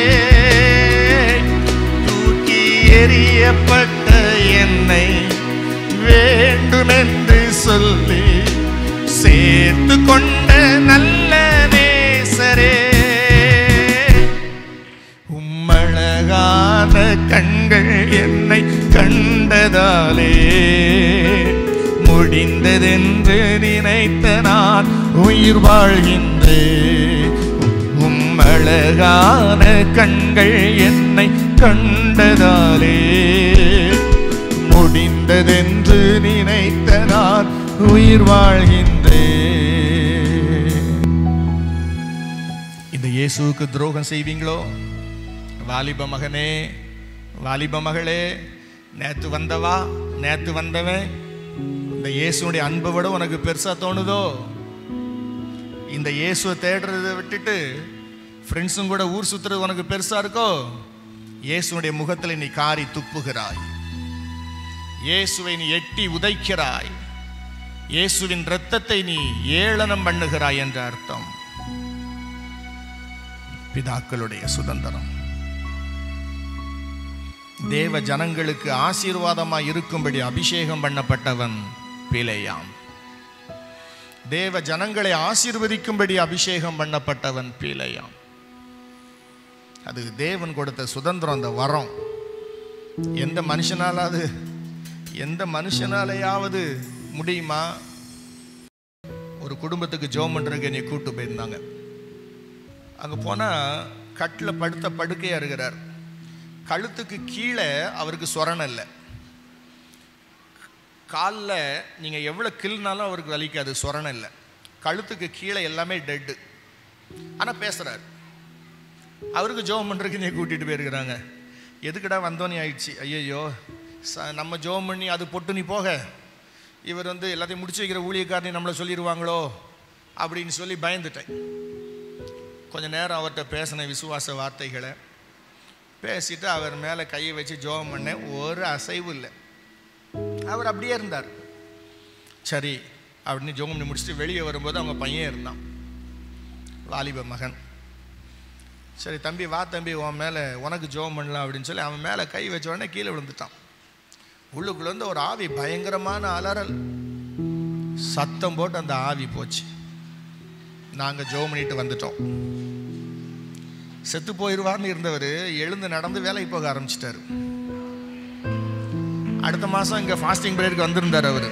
தூக்கி எறியப்பட்ட என்னை வேண்டுமென்று சொல்லி சேர்த்து கொண்ட நல்ல நேசரே உயிர் வாழ்கின்றே உம் அழகான கண்கள் என்னை கண்டதாலே முடிந்ததென்று நினைத்த நான் உயிர் வாழ்கின்றே இந்த இயேசுவுக்கு துரோகம் செய்வீங்களோ வாலிப மகனே வாலிப மகளே நேத்து வந்தவா நேத்து வந்தவன் இந்த இயேசுடைய அன்பை விட உனக்கு பெருசா தோணுதோ இந்த இயேசுவை தேடுறதை விட்டுட்டு ஃப்ரெண்ட்ஸும் கூட ஊர் சுத்துறது உனக்கு பெருசா இருக்கோ இயேசுடைய முகத்தில் நீ காரி துப்புகிறாய் இயேசுவை நீ எட்டி உதைக்கிறாய் இயேசுவின் இரத்தத்தை நீ ஏளனம் பண்ணுகிறாய் என்ற அர்த்தம் பிதாக்களுடைய சுதந்திரம் தேவ ஜனங்களுக்கு ஆசீர்வாதமாய் இருக்கும்படி அபிஷேகம் பண்ணப்பட்டவன் பிழையாம் தேவ ஜனங்களை ஆசீர்வதிக்கும்படி அபிஷேகம் பண்ணப்பட்டவன் பிழையாம் அது தேவன் கொடுத்த சுதந்திரம் அந்த வரம் எந்த மனுஷனாலாவது எந்த மனுஷனாலையாவது முடியுமா ஒரு குடும்பத்துக்கு ஜோம் பண்றதுக்கு என்னை கூட்டு போயிருந்தாங்க அங்கே போனால் கட்டில் படுத்த படுக்கையாக இருக்கிறார் கழுத்துக்கு கீழே அவருக்கு சொரணம் இல்லை காலில் நீங்கள் எவ்வளோ கிள்னாலும் அவருக்கு வலிக்காது சொரணம் இல்லை கழுத்துக்கு கீழே எல்லாமே டெட்டு ஆனால் பேசுகிறார் அவருக்கு ஜோம் பண்ணுறதுக்கு நீ கூட்டிகிட்டு போயிருக்கிறாங்க எதுக்குடா வந்தோன்னே ஆயிடுச்சு ஐயையோ ச நம்ம ஜோம் பண்ணி அது பொட்டு நீ போக இவர் வந்து எல்லாத்தையும் முடிச்சு வைக்கிற ஊழியக்காரனி நம்மளை சொல்லிடுவாங்களோ அப்படின்னு சொல்லி பயந்துட்டேன் கொஞ்ச நேரம் அவர்கிட்ட பேசின விசுவாச வார்த்தைகளை பேசிட்டு அவர் மேலே கையை வச்சு ஜோகம் பண்ணேன் ஒரு அசைவு இல்லை அவர் அப்படியே இருந்தார் சரி அப்படின்னு ஜோகம் பண்ணி முடிச்சுட்டு வெளியே வரும்போது அவங்க பையன் இருந்தான் வாலிப மகன் சரி தம்பி வா தம்பி உன் மேலே உனக்கு ஜோகம் பண்ணலாம் அப்படின்னு சொல்லி அவன் மேலே கை வச்ச உடனே கீழே விழுந்துட்டான் உள்ளுக்குள்ள இருந்து ஒரு ஆவி பயங்கரமான அலறல் சத்தம் போட்டு அந்த ஆவி போச்சு நாங்கள் ஜோம் பண்ணிட்டு வந்துட்டோம் செத்து போயிடுவார்னு இருந்தவர் எழுந்து நடந்து வேலைக்கு போக ஆரம்பிச்சிட்டாரு அடுத்த மாதம் இங்கே ஃபாஸ்டிங் பிரேயருக்கு வந்திருந்தார் அவர்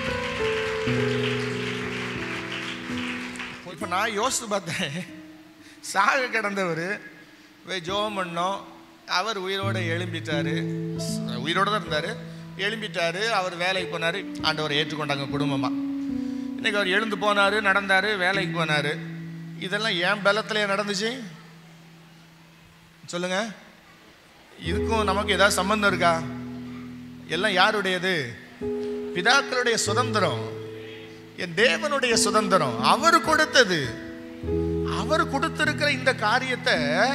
இப்போ நான் யோசித்து பார்த்தேன் சாக கிடந்தவர் போய் ஜோம் பண்ணோம் அவர் உயிரோட எழும்பிட்டாரு உயிரோட தான் இருந்தார் எழும்பிட்டாரு அவர் வேலைக்கு போனார் ஆண்டவரை ஏற்றுக்கொண்டாங்க குடும்பமாக இன்னைக்கு அவர் எழுந்து போனார் நடந்தார் வேலைக்கு போனார் இதெல்லாம் ஏன் பலத்திலே நடந்துச்சு சொல்லுங்க இதுக்கும் நமக்கு ஏதாவது சம்பந்தம் இருக்கா எல்லாம் யாருடையது பிதாக்களுடைய சுதந்திரம் என் தேவனுடைய சுதந்திரம் அவர் கொடுத்தது அவர் கொடுத்திருக்கிற இந்த காரியத்தை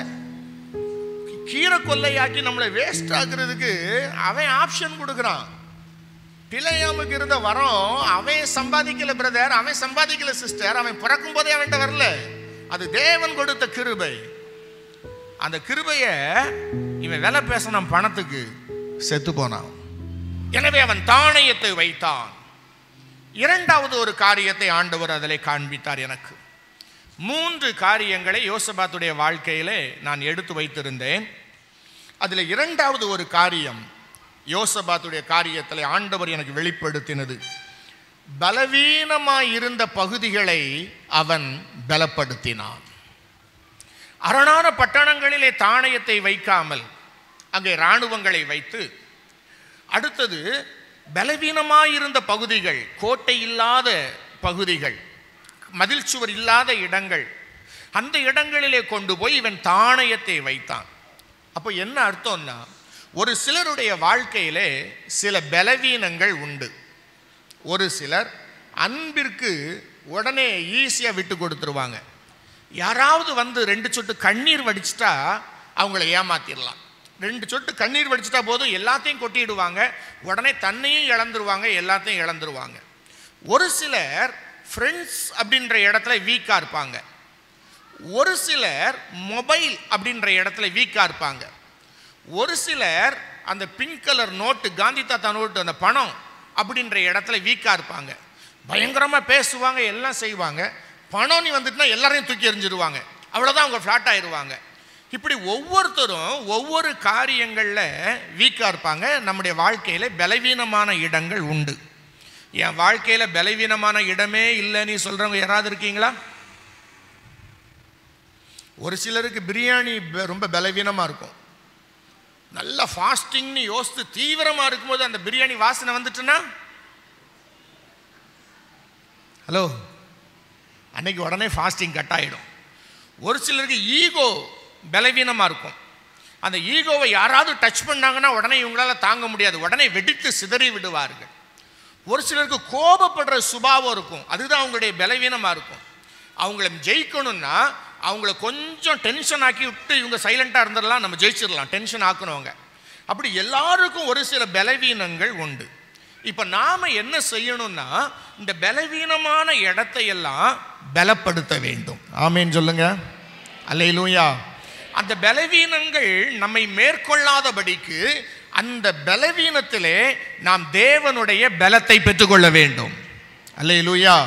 கீரை கொள்ளையாக்கி நம்மளை வேஸ்ட் ஆக்குறதுக்கு அவன் ஆப்ஷன் கொடுக்குறான் பிள்ளையாமுக்கு இருந்த வரம் அவன் சம்பாதிக்கல பிரதர் அவன் சம்பாதிக்கல சிஸ்டர் அவன் பிறக்கும் போதே அவன்கிட்ட வரல அது தேவன் கொடுத்த கிருபை அந்த கிருபைய இவன் விலை பேசணும் பணத்துக்கு செத்து போனான் எனவே அவன் தானியத்தை வைத்தான் இரண்டாவது ஒரு காரியத்தை ஆண்டவர் அதிலே காண்பித்தார் எனக்கு மூன்று காரியங்களை யோசபாத்துடைய வாழ்க்கையிலே நான் எடுத்து வைத்திருந்தேன் அதில் இரண்டாவது ஒரு காரியம் யோசபாத்துடைய காரியத்தில் ஆண்டவர் எனக்கு வெளிப்படுத்தினது பலவீனமாய் இருந்த பகுதிகளை அவன் பலப்படுத்தினான் அரணான பட்டணங்களிலே தானியத்தை வைக்காமல் அங்கே இராணுவங்களை வைத்து அடுத்தது பலவீனமாயிருந்த பகுதிகள் கோட்டை இல்லாத பகுதிகள் மதில் சுவர் இல்லாத இடங்கள் அந்த இடங்களிலே கொண்டு போய் இவன் தானியத்தை வைத்தான் அப்போ என்ன அர்த்தம்னா ஒரு சிலருடைய வாழ்க்கையிலே சில பலவீனங்கள் உண்டு ஒரு சிலர் அன்பிற்கு உடனே ஈஸியாக விட்டு கொடுத்துருவாங்க யாராவது வந்து ரெண்டு சொட்டு கண்ணீர் வடிச்சிட்டா அவங்கள ஏமாத்திடலாம் ரெண்டு சொட்டு கண்ணீர் வடிச்சிட்டா போதும் எல்லாத்தையும் கொட்டிடுவாங்க உடனே தன்னையும் இழந்துருவாங்க எல்லாத்தையும் இழந்துருவாங்க ஒரு சிலர் ஃப்ரெண்ட்ஸ் அப்படின்ற இடத்துல வீக்காக இருப்பாங்க ஒரு சிலர் மொபைல் அப்படின்ற இடத்துல வீக்காக இருப்பாங்க ஒரு சிலர் அந்த பிங்க் கலர் நோட்டு காந்தி தாத்தா நோட்டு அந்த பணம் அப்படின்ற இடத்துல வீக்காக இருப்பாங்க பயங்கரமாக பேசுவாங்க எல்லாம் செய்வாங்க பணம் நீ வந்துட்டுனா எல்லாரையும் தூக்கி எறிஞ்சிருவாங்க அவ்வளோதான் அவங்க ஃப்ளாட் ஆயிடுவாங்க இப்படி ஒவ்வொருத்தரும் ஒவ்வொரு காரியங்களில் வீக்காக இருப்பாங்க நம்முடைய வாழ்க்கையில் பலவீனமான இடங்கள் உண்டு என் வாழ்க்கையில் பலவீனமான இடமே இல்லைன்னு சொல்கிறவங்க யாராவது இருக்கீங்களா ஒரு சிலருக்கு பிரியாணி ப- ரொம்ப பலவீனமாக இருக்கும் நல்ல ஃபாஸ்டிங்னு யோசித்து தீவிரமாக இருக்கும்போது அந்த பிரியாணி வாசனை வந்துட்டுன்னா ஹலோ அன்னைக்கு உடனே ஃபாஸ்டிங் கட் ஆகிடும் ஒரு சிலருக்கு ஈகோ பலவீனமாக இருக்கும் அந்த ஈகோவை யாராவது டச் பண்ணாங்கன்னா உடனே இவங்களால தாங்க முடியாது உடனே வெடித்து சிதறி விடுவார்கள் ஒரு சிலருக்கு கோபப்படுற சுபாவம் இருக்கும் அதுதான் அவங்களுடைய பலவீனமாக இருக்கும் அவங்கள ஜெயிக்கணும்னா அவங்கள கொஞ்சம் டென்ஷன் ஆக்கி விட்டு இவங்க சைலண்டாக இருந்துடலாம் நம்ம ஜெயிச்சிடலாம் டென்ஷன் ஆக்கணுங்க அப்படி எல்லாருக்கும் ஒரு சில பலவீனங்கள் உண்டு இப்போ நாம் என்ன செய்யணும்னா இந்த பலவீனமான இடத்தையெல்லாம் பலப்படுத்த வேண்டும் ஆமேன்னு சொல்லுங்க அல்லையிலூயா அந்த பலவீனங்கள் நம்மை மேற்கொள்ளாதபடிக்கு அந்த பலவீனத்திலே நாம் தேவனுடைய பலத்தை பெற்றுக்கொள்ள வேண்டும் அல்லையிலூயா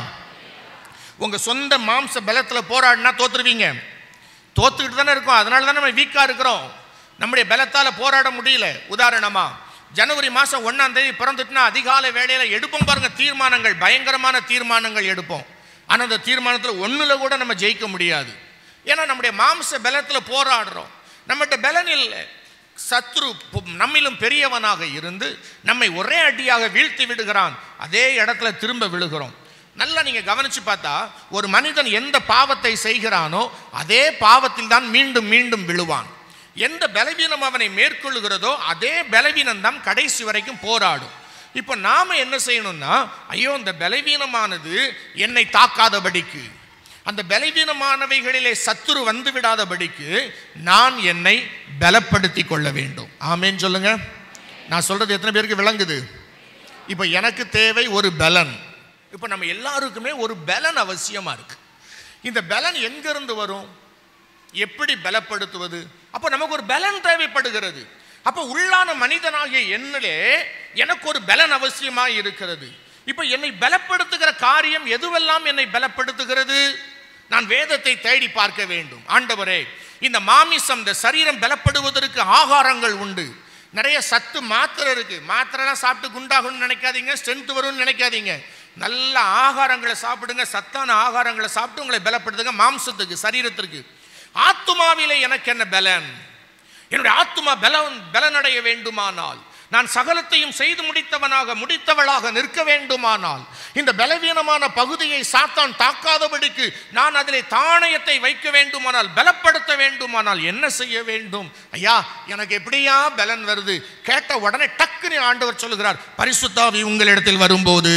உங்க சொந்த மாம்ச பலத்துல போராடினா தோத்துருவீங்க தோத்துக்கிட்டு தானே இருக்கோம் அதனால தான் நம்ம வீக்கா இருக்கிறோம் நம்முடைய பலத்தால போராட முடியல உதாரணமா ஜனவரி மாசம் ஒன்னாம் தேதி பிறந்துட்டுனா அதிகாலை வேளையில எடுப்போம் பாருங்க தீர்மானங்கள் பயங்கரமான தீர்மானங்கள் எடுப்போம் ஆனா அந்த தீர்மானத்துல ஒண்ணுல கூட நம்ம ஜெயிக்க முடியாது ஏன்னா நம்முடைய மாம்ச பலத்துல போராடுறோம் நம்மகிட்ட பலன் இல்லை சத்ரு பு- நம்மிலும் பெரியவனாக இருந்து நம்மை ஒரே அடியாக வீழ்த்தி விடுகிறான் அதே இடத்துல திரும்ப விழுகிறோம் நல்லா நீங்க கவனிச்சு பார்த்தா ஒரு மனிதன் எந்த பாவத்தை செய்கிறானோ அதே பாவத்தில் தான் மீண்டும் மீண்டும் விழுவான் எந்த பலவீனம் அவனை மேற்கொள்கிறதோ அதே பலவீனம் தான் கடைசி வரைக்கும் போராடும் இப்போ நாம என்ன செய்யணும்னா ஐயோ இந்த பலவீனமானது என்னை தாக்காதபடிக்கு அந்த பலவீனமானவைகளிலே சத்துரு வந்து விடாதபடிக்கு நான் என்னை பலப்படுத்தி கொள்ள வேண்டும் ஆமேன்னு சொல்லுங்க நான் சொல்றது எத்தனை பேருக்கு விளங்குது இப்போ எனக்கு தேவை ஒரு பலன் இப்போ நம்ம எல்லாருக்குமே ஒரு பலன் அவசியமா இருக்கு இந்த பலன் எங்கிருந்து வரும் எப்படி பலப்படுத்துவது அப்போ நமக்கு ஒரு பலன் தேவைப்படுகிறது அப்போ உள்ளான மனிதனாகிய என்னிலே எனக்கு ஒரு பலன் அவசியமாக இருக்கிறது இப்போ என்னை பலப்படுத்துகிற காரியம் எதுவெல்லாம் என்னை பலப்படுத்துகிறது நான் வேதத்தை தேடி பார்க்க வேண்டும் ஆண்டவரே இந்த மாமிசம் இந்த சரீரம் பலப்படுவதற்கு ஆகாரங்கள் உண்டு நிறைய சத்து மாத்திரை இருக்கு மாத்திரைலாம் சாப்பிட்டு குண்டாகணும்னு நினைக்காதீங்க ஸ்ட்ரென்த் வரும்னு நினைக்காதீங்க நல்ல ஆகாரங்களை சாப்பிடுங்க சத்தான ஆகாரங்களை சாப்பிட்டு உங்களை பலப்படுத்துங்க மாம்சத்துக்கு சரீரத்திற்கு ஆத்துமாவிலே எனக்கு என்ன பலன் என்னுடைய ஆத்துமா பலன் பலனடைய வேண்டுமானால் நான் சகலத்தையும் செய்து முடித்தவனாக முடித்தவளாக நிற்க வேண்டுமானால் இந்த பலவீனமான பகுதியை சாத்தான் தாக்காதபடிக்கு நான் அதிலே தாணயத்தை வைக்க வேண்டுமானால் பலப்படுத்த வேண்டுமானால் என்ன செய்ய வேண்டும் ஐயா எனக்கு எப்படியா பலன் வருது கேட்ட உடனே டக்குன்னு ஆண்டவர் சொல்லுகிறார் பரிசுத்தாவி உங்களிடத்தில் வரும்போது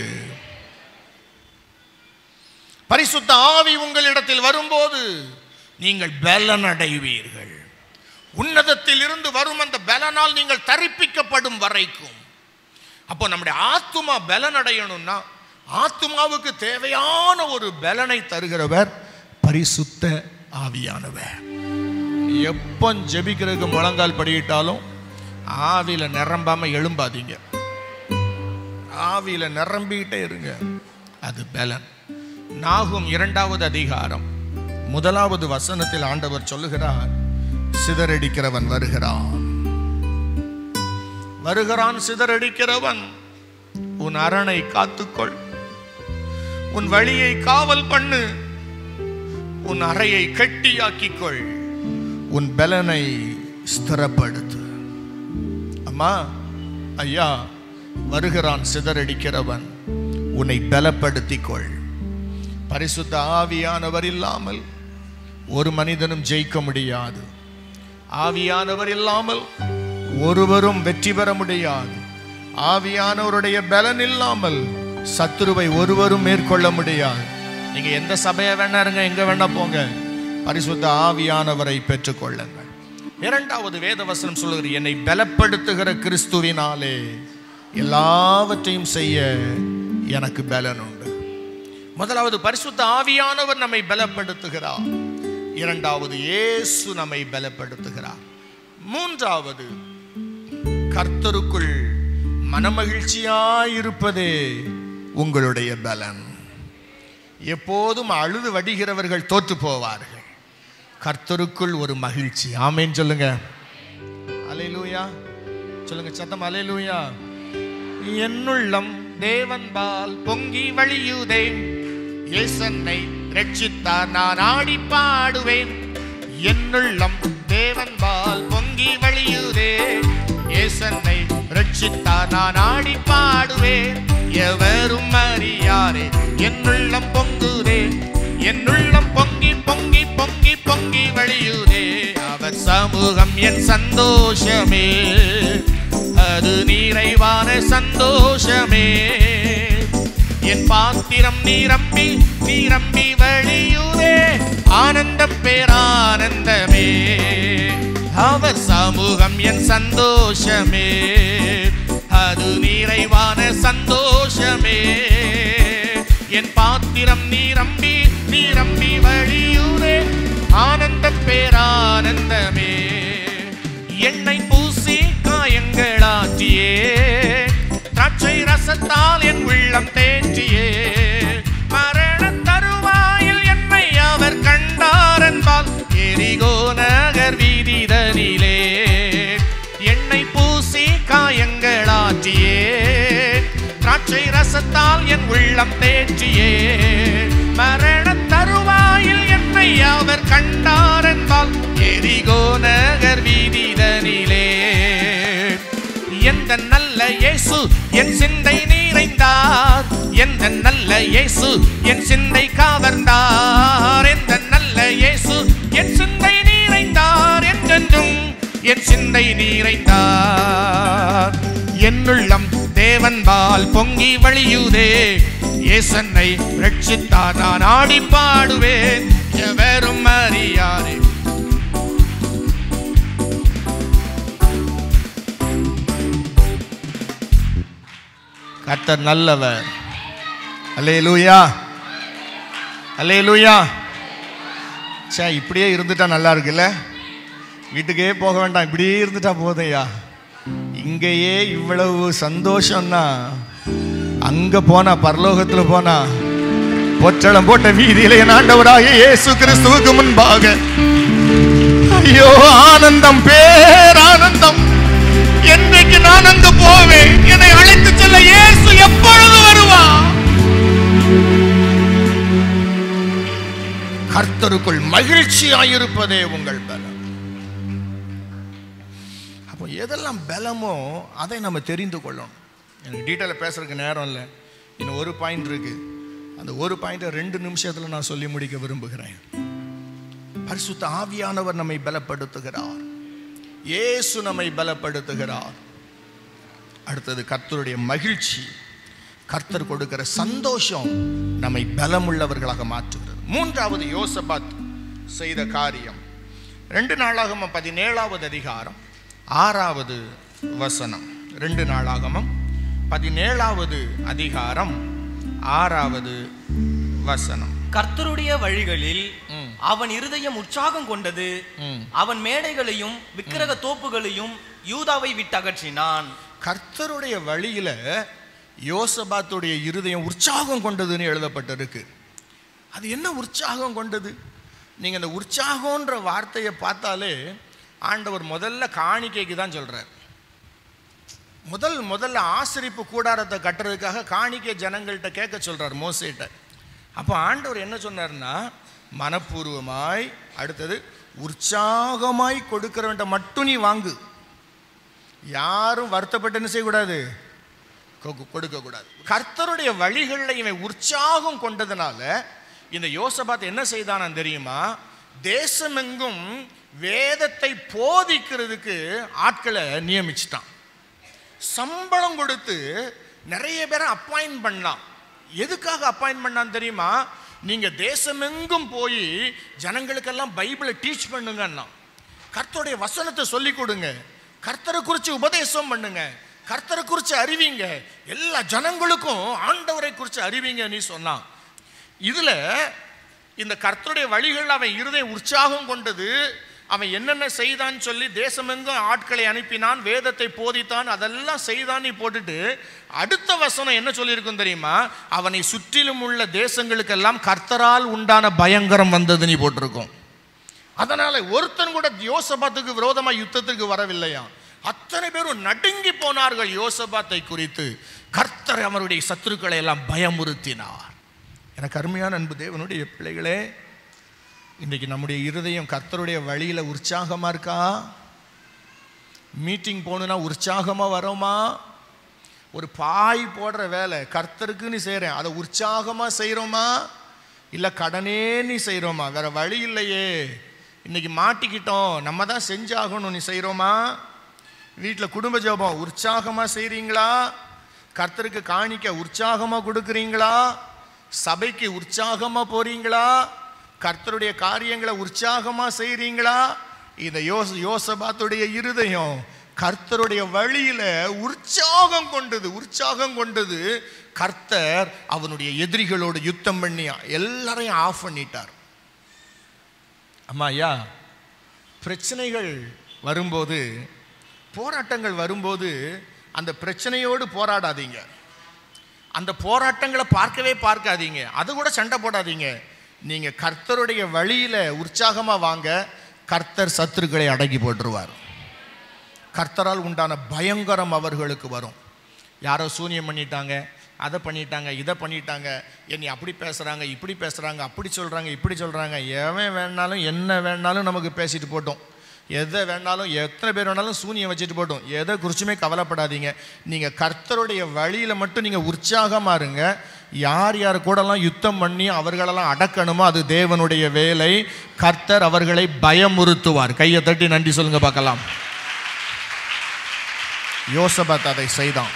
பரிசுத்த ஆவி உங்களிடத்தில் வரும்போது நீங்கள் பலன் அடைவீர்கள் உன்னதத்தில் இருந்து வரும் அந்த பலனால் நீங்கள் தரிப்பிக்கப்படும் வரைக்கும் அப்போ நம்முடைய ஆத்துமா பலன் அடையணும்னா ஆத்துமாவுக்கு தேவையான ஒரு பலனை தருகிறவர் பரிசுத்த ஆவியானவர் எப்போ ஜெபிக்கிறதுக்கு முழங்கால் படியிட்டாலும் ஆவியில நிரம்பாம எழும்பாதீங்க ஆவியில நிரம்பிக்கிட்டே இருங்க அது பலன் நாகும் இரண்டாவது அதிகாரம் முதலாவது வசனத்தில் ஆண்டவர் சொல்லுகிறார் சிதறடிக்கிறவன் வருகிறான் வருகிறான் சிதறடிக்கிறவன் உன் அரணை காத்துக்கொள் உன் வழியை காவல் பண்ணு உன் அறையை கெட்டியாக்கிக்கொள் உன் பலனை ஸ்திரப்படுத்து அம்மா ஐயா வருகிறான் சிதறடிக்கிறவன் உன்னை பலப்படுத்திக் கொள் பரிசுத்த ஆவியானவர் இல்லாமல் ஒரு மனிதனும் ஜெயிக்க முடியாது ஆவியானவர் இல்லாமல் ஒருவரும் வெற்றி பெற முடியாது ஆவியானவருடைய பலன் இல்லாமல் சத்துருவை ஒருவரும் மேற்கொள்ள முடியாது நீங்க எந்த சபையை வேணா இருங்க எங்க வேணா போங்க பரிசுத்த ஆவியானவரை பெற்றுக்கொள்ளுங்கள் இரண்டாவது வேதவசனம் சொல்லுகிற என்னை பலப்படுத்துகிற கிறிஸ்துவினாலே எல்லாவற்றையும் செய்ய எனக்கு பலன் உண்டு முதலாவது பரிசுத்த ஆவியானவர் நம்மை பலப்படுத்துகிறார் இரண்டாவது இயேசு நம்மை பலப்படுத்துகிறார் மூன்றாவது கர்த்தருக்குள் மனமகிழ்ச்சியாயிருப்பதே உங்களுடைய பலன் எப்போதும் அழுது வடிகிறவர்கள் தோற்று போவார்கள் கர்த்தருக்குள் ஒரு மகிழ்ச்சி ஆமேன்னு சொல்லுங்க அலையிலூயா சொல்லுங்க சத்தம் அலையிலூயா என்னுள்ளம் தேவன்பால் பொங்கி வழியுதே ஏசன்னை ரட்சித்தார் நான் ஆடி பாடுவேன் என்னுள்ளம் தேவன்பால் பொங்கி வழியுதே ஏசன்னை ரட்சித்தார் நான் ஆடி பாடுவேன் எவரும் அறியாரே என்னுள்ளம் பொங்குதே என்னுள்ளம் பொங்கி பொங்கி பொங்கி பொங்கி வழியுதே அவர் சமூகம் என் சந்தோஷமே அது நிறைவான சந்தோஷமே என் பாத்திரம் நீரம்பி நீரம்பி வழியுதே ஆனந்தம் பேரானந்தமே அவர் சமூகம் என் சந்தோஷமே அது நிறைவான சந்தோஷமே என் பாத்திரம் நீரம்பி நீரம்பி வழியுதே ஆனந்தம் பேரானந்தமே என்னை பூசி காயங்களாற்றியே திராட்சை ரசத்தால் என் உள்ளம் தேற்றியே மரண தருவாயில் என்னை அவர் கண்டார் என்பால் எரிகோ நகர் வீதிதனிலே என்னை பூசி காயங்களாற்றியே திராட்சை ரசத்தால் என் உள்ளம் தேற்றியே மரண தருவாயில் என்னை அவர் கண்டார் என்பால் எரிகோ நகர் வீதிதனிலே எந்த நல்ல இயேசு என் சிந்தை நிறைந்தார் எந்த நல்ல இயேசு என் சிந்தை கவர்ந்தார் எந்த நல்ல இயேசு என் சிந்தை நிறைந்தார் என்றென்றும் என் சிந்தை நிறைந்தார் என்னுள்ளம் தேவன்பால் பொங்கி வழியுதே ஏசன்னை ரட்சித்தார் நான் ஆடி பாடுவேன் எவரும் அறியாரே கர்த்தர் நல்லவர் அல்லேலூயா அல்லேலூயா சே இப்படியே இருந்துட்டா நல்லா இருக்குல்ல வீட்டுக்கே போக வேண்டாம் இப்படியே இருந்துட்டா போதையா இங்கேயே இவ்வளவு சந்தோஷம்னா அங்க போனா பரலோகத்துல போனா பொற்றளம் போட்ட வீதியில என் ஆண்டவராக இயேசு கிறிஸ்துவுக்கு முன்பாக ஐயோ ஆனந்தம் பேரானந்தம் என்றைக்கு நான் அங்கு போவேன் என்னை அழைத்து செல்ல இயேசு எப்பொழுது வருவா கர்த்தருக்குள் மகிழ்ச்சியாயிருப்பதே உங்கள் பலம் அப்போ எதெல்லாம் பலமோ அதை நம்ம தெரிந்து கொள்ளணும் எனக்கு டீட்டெயிலாக பேசுறதுக்கு நேரம் இல்லை இன்னும் ஒரு பாயிண்ட் இருக்கு அந்த ஒரு பாயிண்ட்டை ரெண்டு நிமிஷத்தில் நான் சொல்லி முடிக்க விரும்புகிறேன் பரிசுத்த ஆவியானவர் நம்மை பலப்படுத்துகிறார் இயேசு நம்மை பலப்படுத்துகிறார் அடுத்தது கர்த்தருடைய மகிழ்ச்சி கர்த்தர் கொடுக்கிற சந்தோஷம் நம்மை பலமுள்ளவர்களாக மாற்றுகிறது மூன்றாவது யோசபாத் செய்த காரியம் ரெண்டு நாளாகமம் பதினேழாவது அதிகாரம் ஆறாவது வசனம் ரெண்டு நாளாகமம் பதினேழாவது அதிகாரம் ஆறாவது வசனம் கர்த்தருடைய வழிகளில் ம், அவன் இருதயம் உற்சாகம் கொண்டது ம். அவன் மேடைகளையும் விக்கிரக தோப்புகளையும் யூதாவை விட்டகற்றினான் கர்த்தருடைய வழியில யோசபாத்துடைய இருதயம் உற்சாகம் கொண்டதுன்னு எழுதப்பட்டிருக்கு அது என்ன உற்சாகம் கொண்டது நீங்க இந்த உற்சாகம்ன்ற வார்த்தையை பார்த்தாலே ஆண்டவர் முதல்ல காணிக்கைக்கு தான் சொல்றார் முதல் முதல்ல ஆசிரிப்பு கூடாரத்தை கட்டுறதுக்காக காணிக்கை ஜனங்கள்கிட்ட கேட்க சொல்றார் மோசேட்ட அப்போ ஆண்டவர் என்ன சொன்னார்னா மனப்பூர்வமாய் அடுத்தது உற்சாகமாய் கொடுக்கிறவன்ட்ட மட்டும் நீ வாங்கு யாரும் வருத்தப்பட்டு என்ன செய்யக்கூடாது கொ- கொடுக்கக்கூடாது கர்த்தருடைய வழிகளில் இவன் உற்சாகம் கொண்டதுனால இந்த யோசபாத் என்ன செய்தானான் தெரியுமா தேசமெங்கும் வேதத்தை போதிக்கிறதுக்கு ஆட்களை நியமிச்சிட்டான் சம்பளம் கொடுத்து நிறைய பேரை அப்பாயின்ட் பண்ணலாம் எதுக்காக அப்பாயின்ட் பண்ணான்னு தெரியுமா நீங்க தேசமெங்கும் போய் ஜனங்களுக்கெல்லாம் பைபிளை டீச் பண்ணுங்கன்னா கர்த்தருடைய வசனத்தை சொல்லி கொடுங்க கர்த்தரை குறித்து உபதேசம் பண்ணுங்க கர்த்தரை குறித்து அறிவிங்க எல்லா ஜனங்களுக்கும் ஆண்டவரை குறித்து அறிவிங்க நீ சொன்னான் இதுல இந்த கர்த்தருடைய வழிகள் அவன் இருதயம் உற்சாகம் கொண்டது அவன் என்னென்ன செய்தான்னு சொல்லி தேசமெங்கும் ஆட்களை அனுப்பினான் வேதத்தை போதித்தான் அதெல்லாம் செய்தான் நீ போட்டுட்டு அடுத்த வசனம் என்ன சொல்லியிருக்கும் தெரியுமா அவனை சுற்றிலும் உள்ள தேசங்களுக்கெல்லாம் கர்த்தரால் உண்டான பயங்கரம் வந்தது நீ போட்டிருக்கோம் அதனால ஒருத்தன் கூட யோசபாத்துக்கு விரோதமா யுத்தத்துக்கு வரவில்லையா அத்தனை பேரும் நடுங்கி போனார்கள் யோசபாத்தை குறித்து கர்த்தர் அவருடைய சத்துருக்களை எல்லாம் பயமுறுத்தினார் எனக்கு அருமையான அன்பு தேவனுடைய பிள்ளைகளே இன்றைக்கு நம்முடைய இருதயம் கர்த்தருடைய வழியில் உற்சாகமாக இருக்கா மீட்டிங் போகணுன்னா உற்சாகமாக வரோமா ஒரு பாய் போடுற வேலை கர்த்தருக்கு நீ செய்கிறேன் அதை உற்சாகமாக செய்கிறோமா இல்லை கடனே நீ செய்கிறோமா வேற வழி இல்லையே இன்னைக்கு மாட்டிக்கிட்டோம் நம்ம தான் செஞ்சாகணும் நீ செய்கிறோமா வீட்டில் குடும்ப ஜோபம் உற்சாகமாக செய்கிறீங்களா கர்த்தருக்கு காணிக்க உற்சாகமாக கொடுக்குறீங்களா சபைக்கு உற்சாகமாக போகிறீங்களா கர்த்தருடைய காரியங்களை உற்சாகமாக செய்கிறீங்களா இந்த யோச யோசபாத்துடைய இருதயம் கர்த்தருடைய வழியில உற்சாகம் கொண்டது உற்சாகம் கொண்டது கர்த்தர் அவனுடைய எதிரிகளோடு யுத்தம் பண்ணி எல்லாரையும் ஆஃப் பண்ணிட்டார் அம்மா ஐயா பிரச்சனைகள் வரும்போது போராட்டங்கள் வரும்போது அந்த பிரச்சனையோடு போராடாதீங்க அந்த போராட்டங்களை பார்க்கவே பார்க்காதீங்க அது கூட சண்டை போடாதீங்க நீங்க கர்த்தருடைய வழியில உற்சாகமா வாங்க கர்த்தர் சத்துருக்களை அடக்கி போட்டுருவார் கர்த்தரால் உண்டான பயங்கரம் அவர்களுக்கு வரும் யாரோ சூனியம் பண்ணிட்டாங்க அதை பண்ணிட்டாங்க இதை பண்ணிட்டாங்க என்னை அப்படி பேசுகிறாங்க இப்படி பேசுகிறாங்க அப்படி சொல்கிறாங்க இப்படி சொல்கிறாங்க எவன் வேணாலும் என்ன வேணாலும் நமக்கு பேசிட்டு போட்டோம் எதை வேணாலும் எத்தனை பேர் வேணாலும் சூனியம் வச்சுட்டு போட்டோம் எதை குறிச்சுமே கவலைப்படாதீங்க நீங்கள் கர்த்தருடைய வழியில் மட்டும் நீங்கள் உற்சாகமாக இருங்க யார் யார் கூடலாம் யுத்தம் பண்ணி அவர்களெல்லாம் அடக்கணுமோ அது தேவனுடைய வேலை கர்த்தர் அவர்களை பயமுறுத்துவார் கையை தட்டி நன்றி சொல்லுங்க பார்க்கலாம் யோசபத் அதை செய்தான்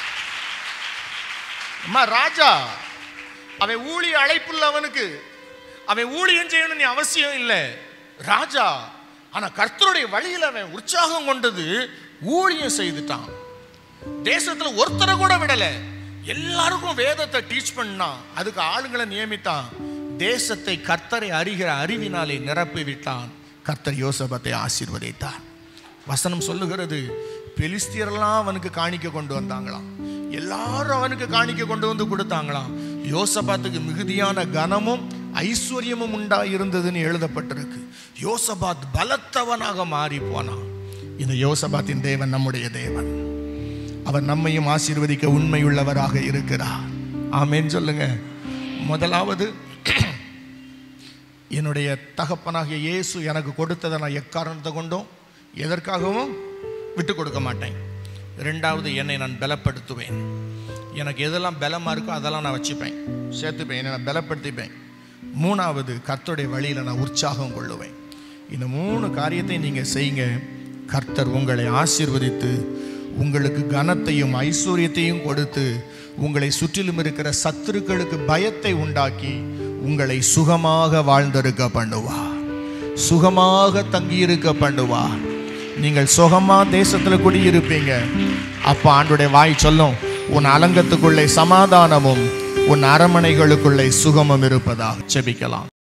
அம்மா ராஜா அவன் ஊழிய அழைப்புள்ள அவனுக்கு அவன் ஊழியம் செய்யணும் நீ அவசியம் இல்லை ராஜா ஆனா கர்த்தருடைய வழியில் அவன் உற்சாகம் கொண்டது ஊழியம் செய்துட்டான் தேசத்துல ஒருத்தரை கூட விடல எல்லாருக்கும் வேதத்தை டீச் பண்ணான் அதுக்கு ஆளுங்களை நியமித்தான் தேசத்தை கர்த்தரை அறிகிற அறிவினாலே நிரப்பி விட்டான் கர்த்தர் யோசபத்தை ஆசீர்வதித்தார் வசனம் சொல்லுகிறது பெலிஸ்தியரெல்லாம் அவனுக்கு காணிக்க கொண்டு வந்தாங்களாம் எல்லாரும் அவனுக்கு காணிக்க கொண்டு வந்து கொடுத்தாங்களாம் யோசபாத்துக்கு மிகுதியான கனமும் ஐஸ்வர்யமும் உண்டா இருந்ததுன்னு எழுதப்பட்டிருக்கு யோசபாத் பலத்தவனாக மாறி போனான் இந்த யோசபாத்தின் தேவன் நம்முடைய தேவன் அவர் நம்மையும் ஆசீர்வதிக்க உண்மையுள்ளவராக இருக்கிறார் ஆமேன்னு சொல்லுங்க முதலாவது என்னுடைய தகப்பனாகிய இயேசு எனக்கு கொடுத்ததை நான் எக்காரணத்தை கொண்டும் எதற்காகவும் விட்டு கொடுக்க மாட்டேன் ரெண்டாவது என்னை நான் பலப்படுத்துவேன் எனக்கு எதெல்லாம் பலமாக இருக்கோ அதெல்லாம் நான் வச்சுப்பேன் சேர்த்துப்பேன் என்னை நான் பலப்படுத்திப்பேன் மூணாவது கர்த்தருடைய வழியில் நான் உற்சாகம் கொள்ளுவேன் இந்த மூணு காரியத்தை நீங்கள் செய்யுங்க கர்த்தர் உங்களை ஆசீர்வதித்து உங்களுக்கு கனத்தையும் ஐஸ்வர்யத்தையும் கொடுத்து உங்களை சுற்றிலும் இருக்கிற சத்துருக்களுக்கு பயத்தை உண்டாக்கி உங்களை சுகமாக வாழ்ந்திருக்க பண்ணுவார் சுகமாக தங்கியிருக்க பண்ணுவார் நீங்கள் சுகமா தேசத்துல குடியிருப்பீங்க அப்ப ஆண்டுடைய வாய் சொல்லும் உன் அலங்கத்துக்குள்ளே சமாதானமும் உன் அரமனைகளுக்குள்ளே சுகமும் இருப்பதாக செபிக்கலாம்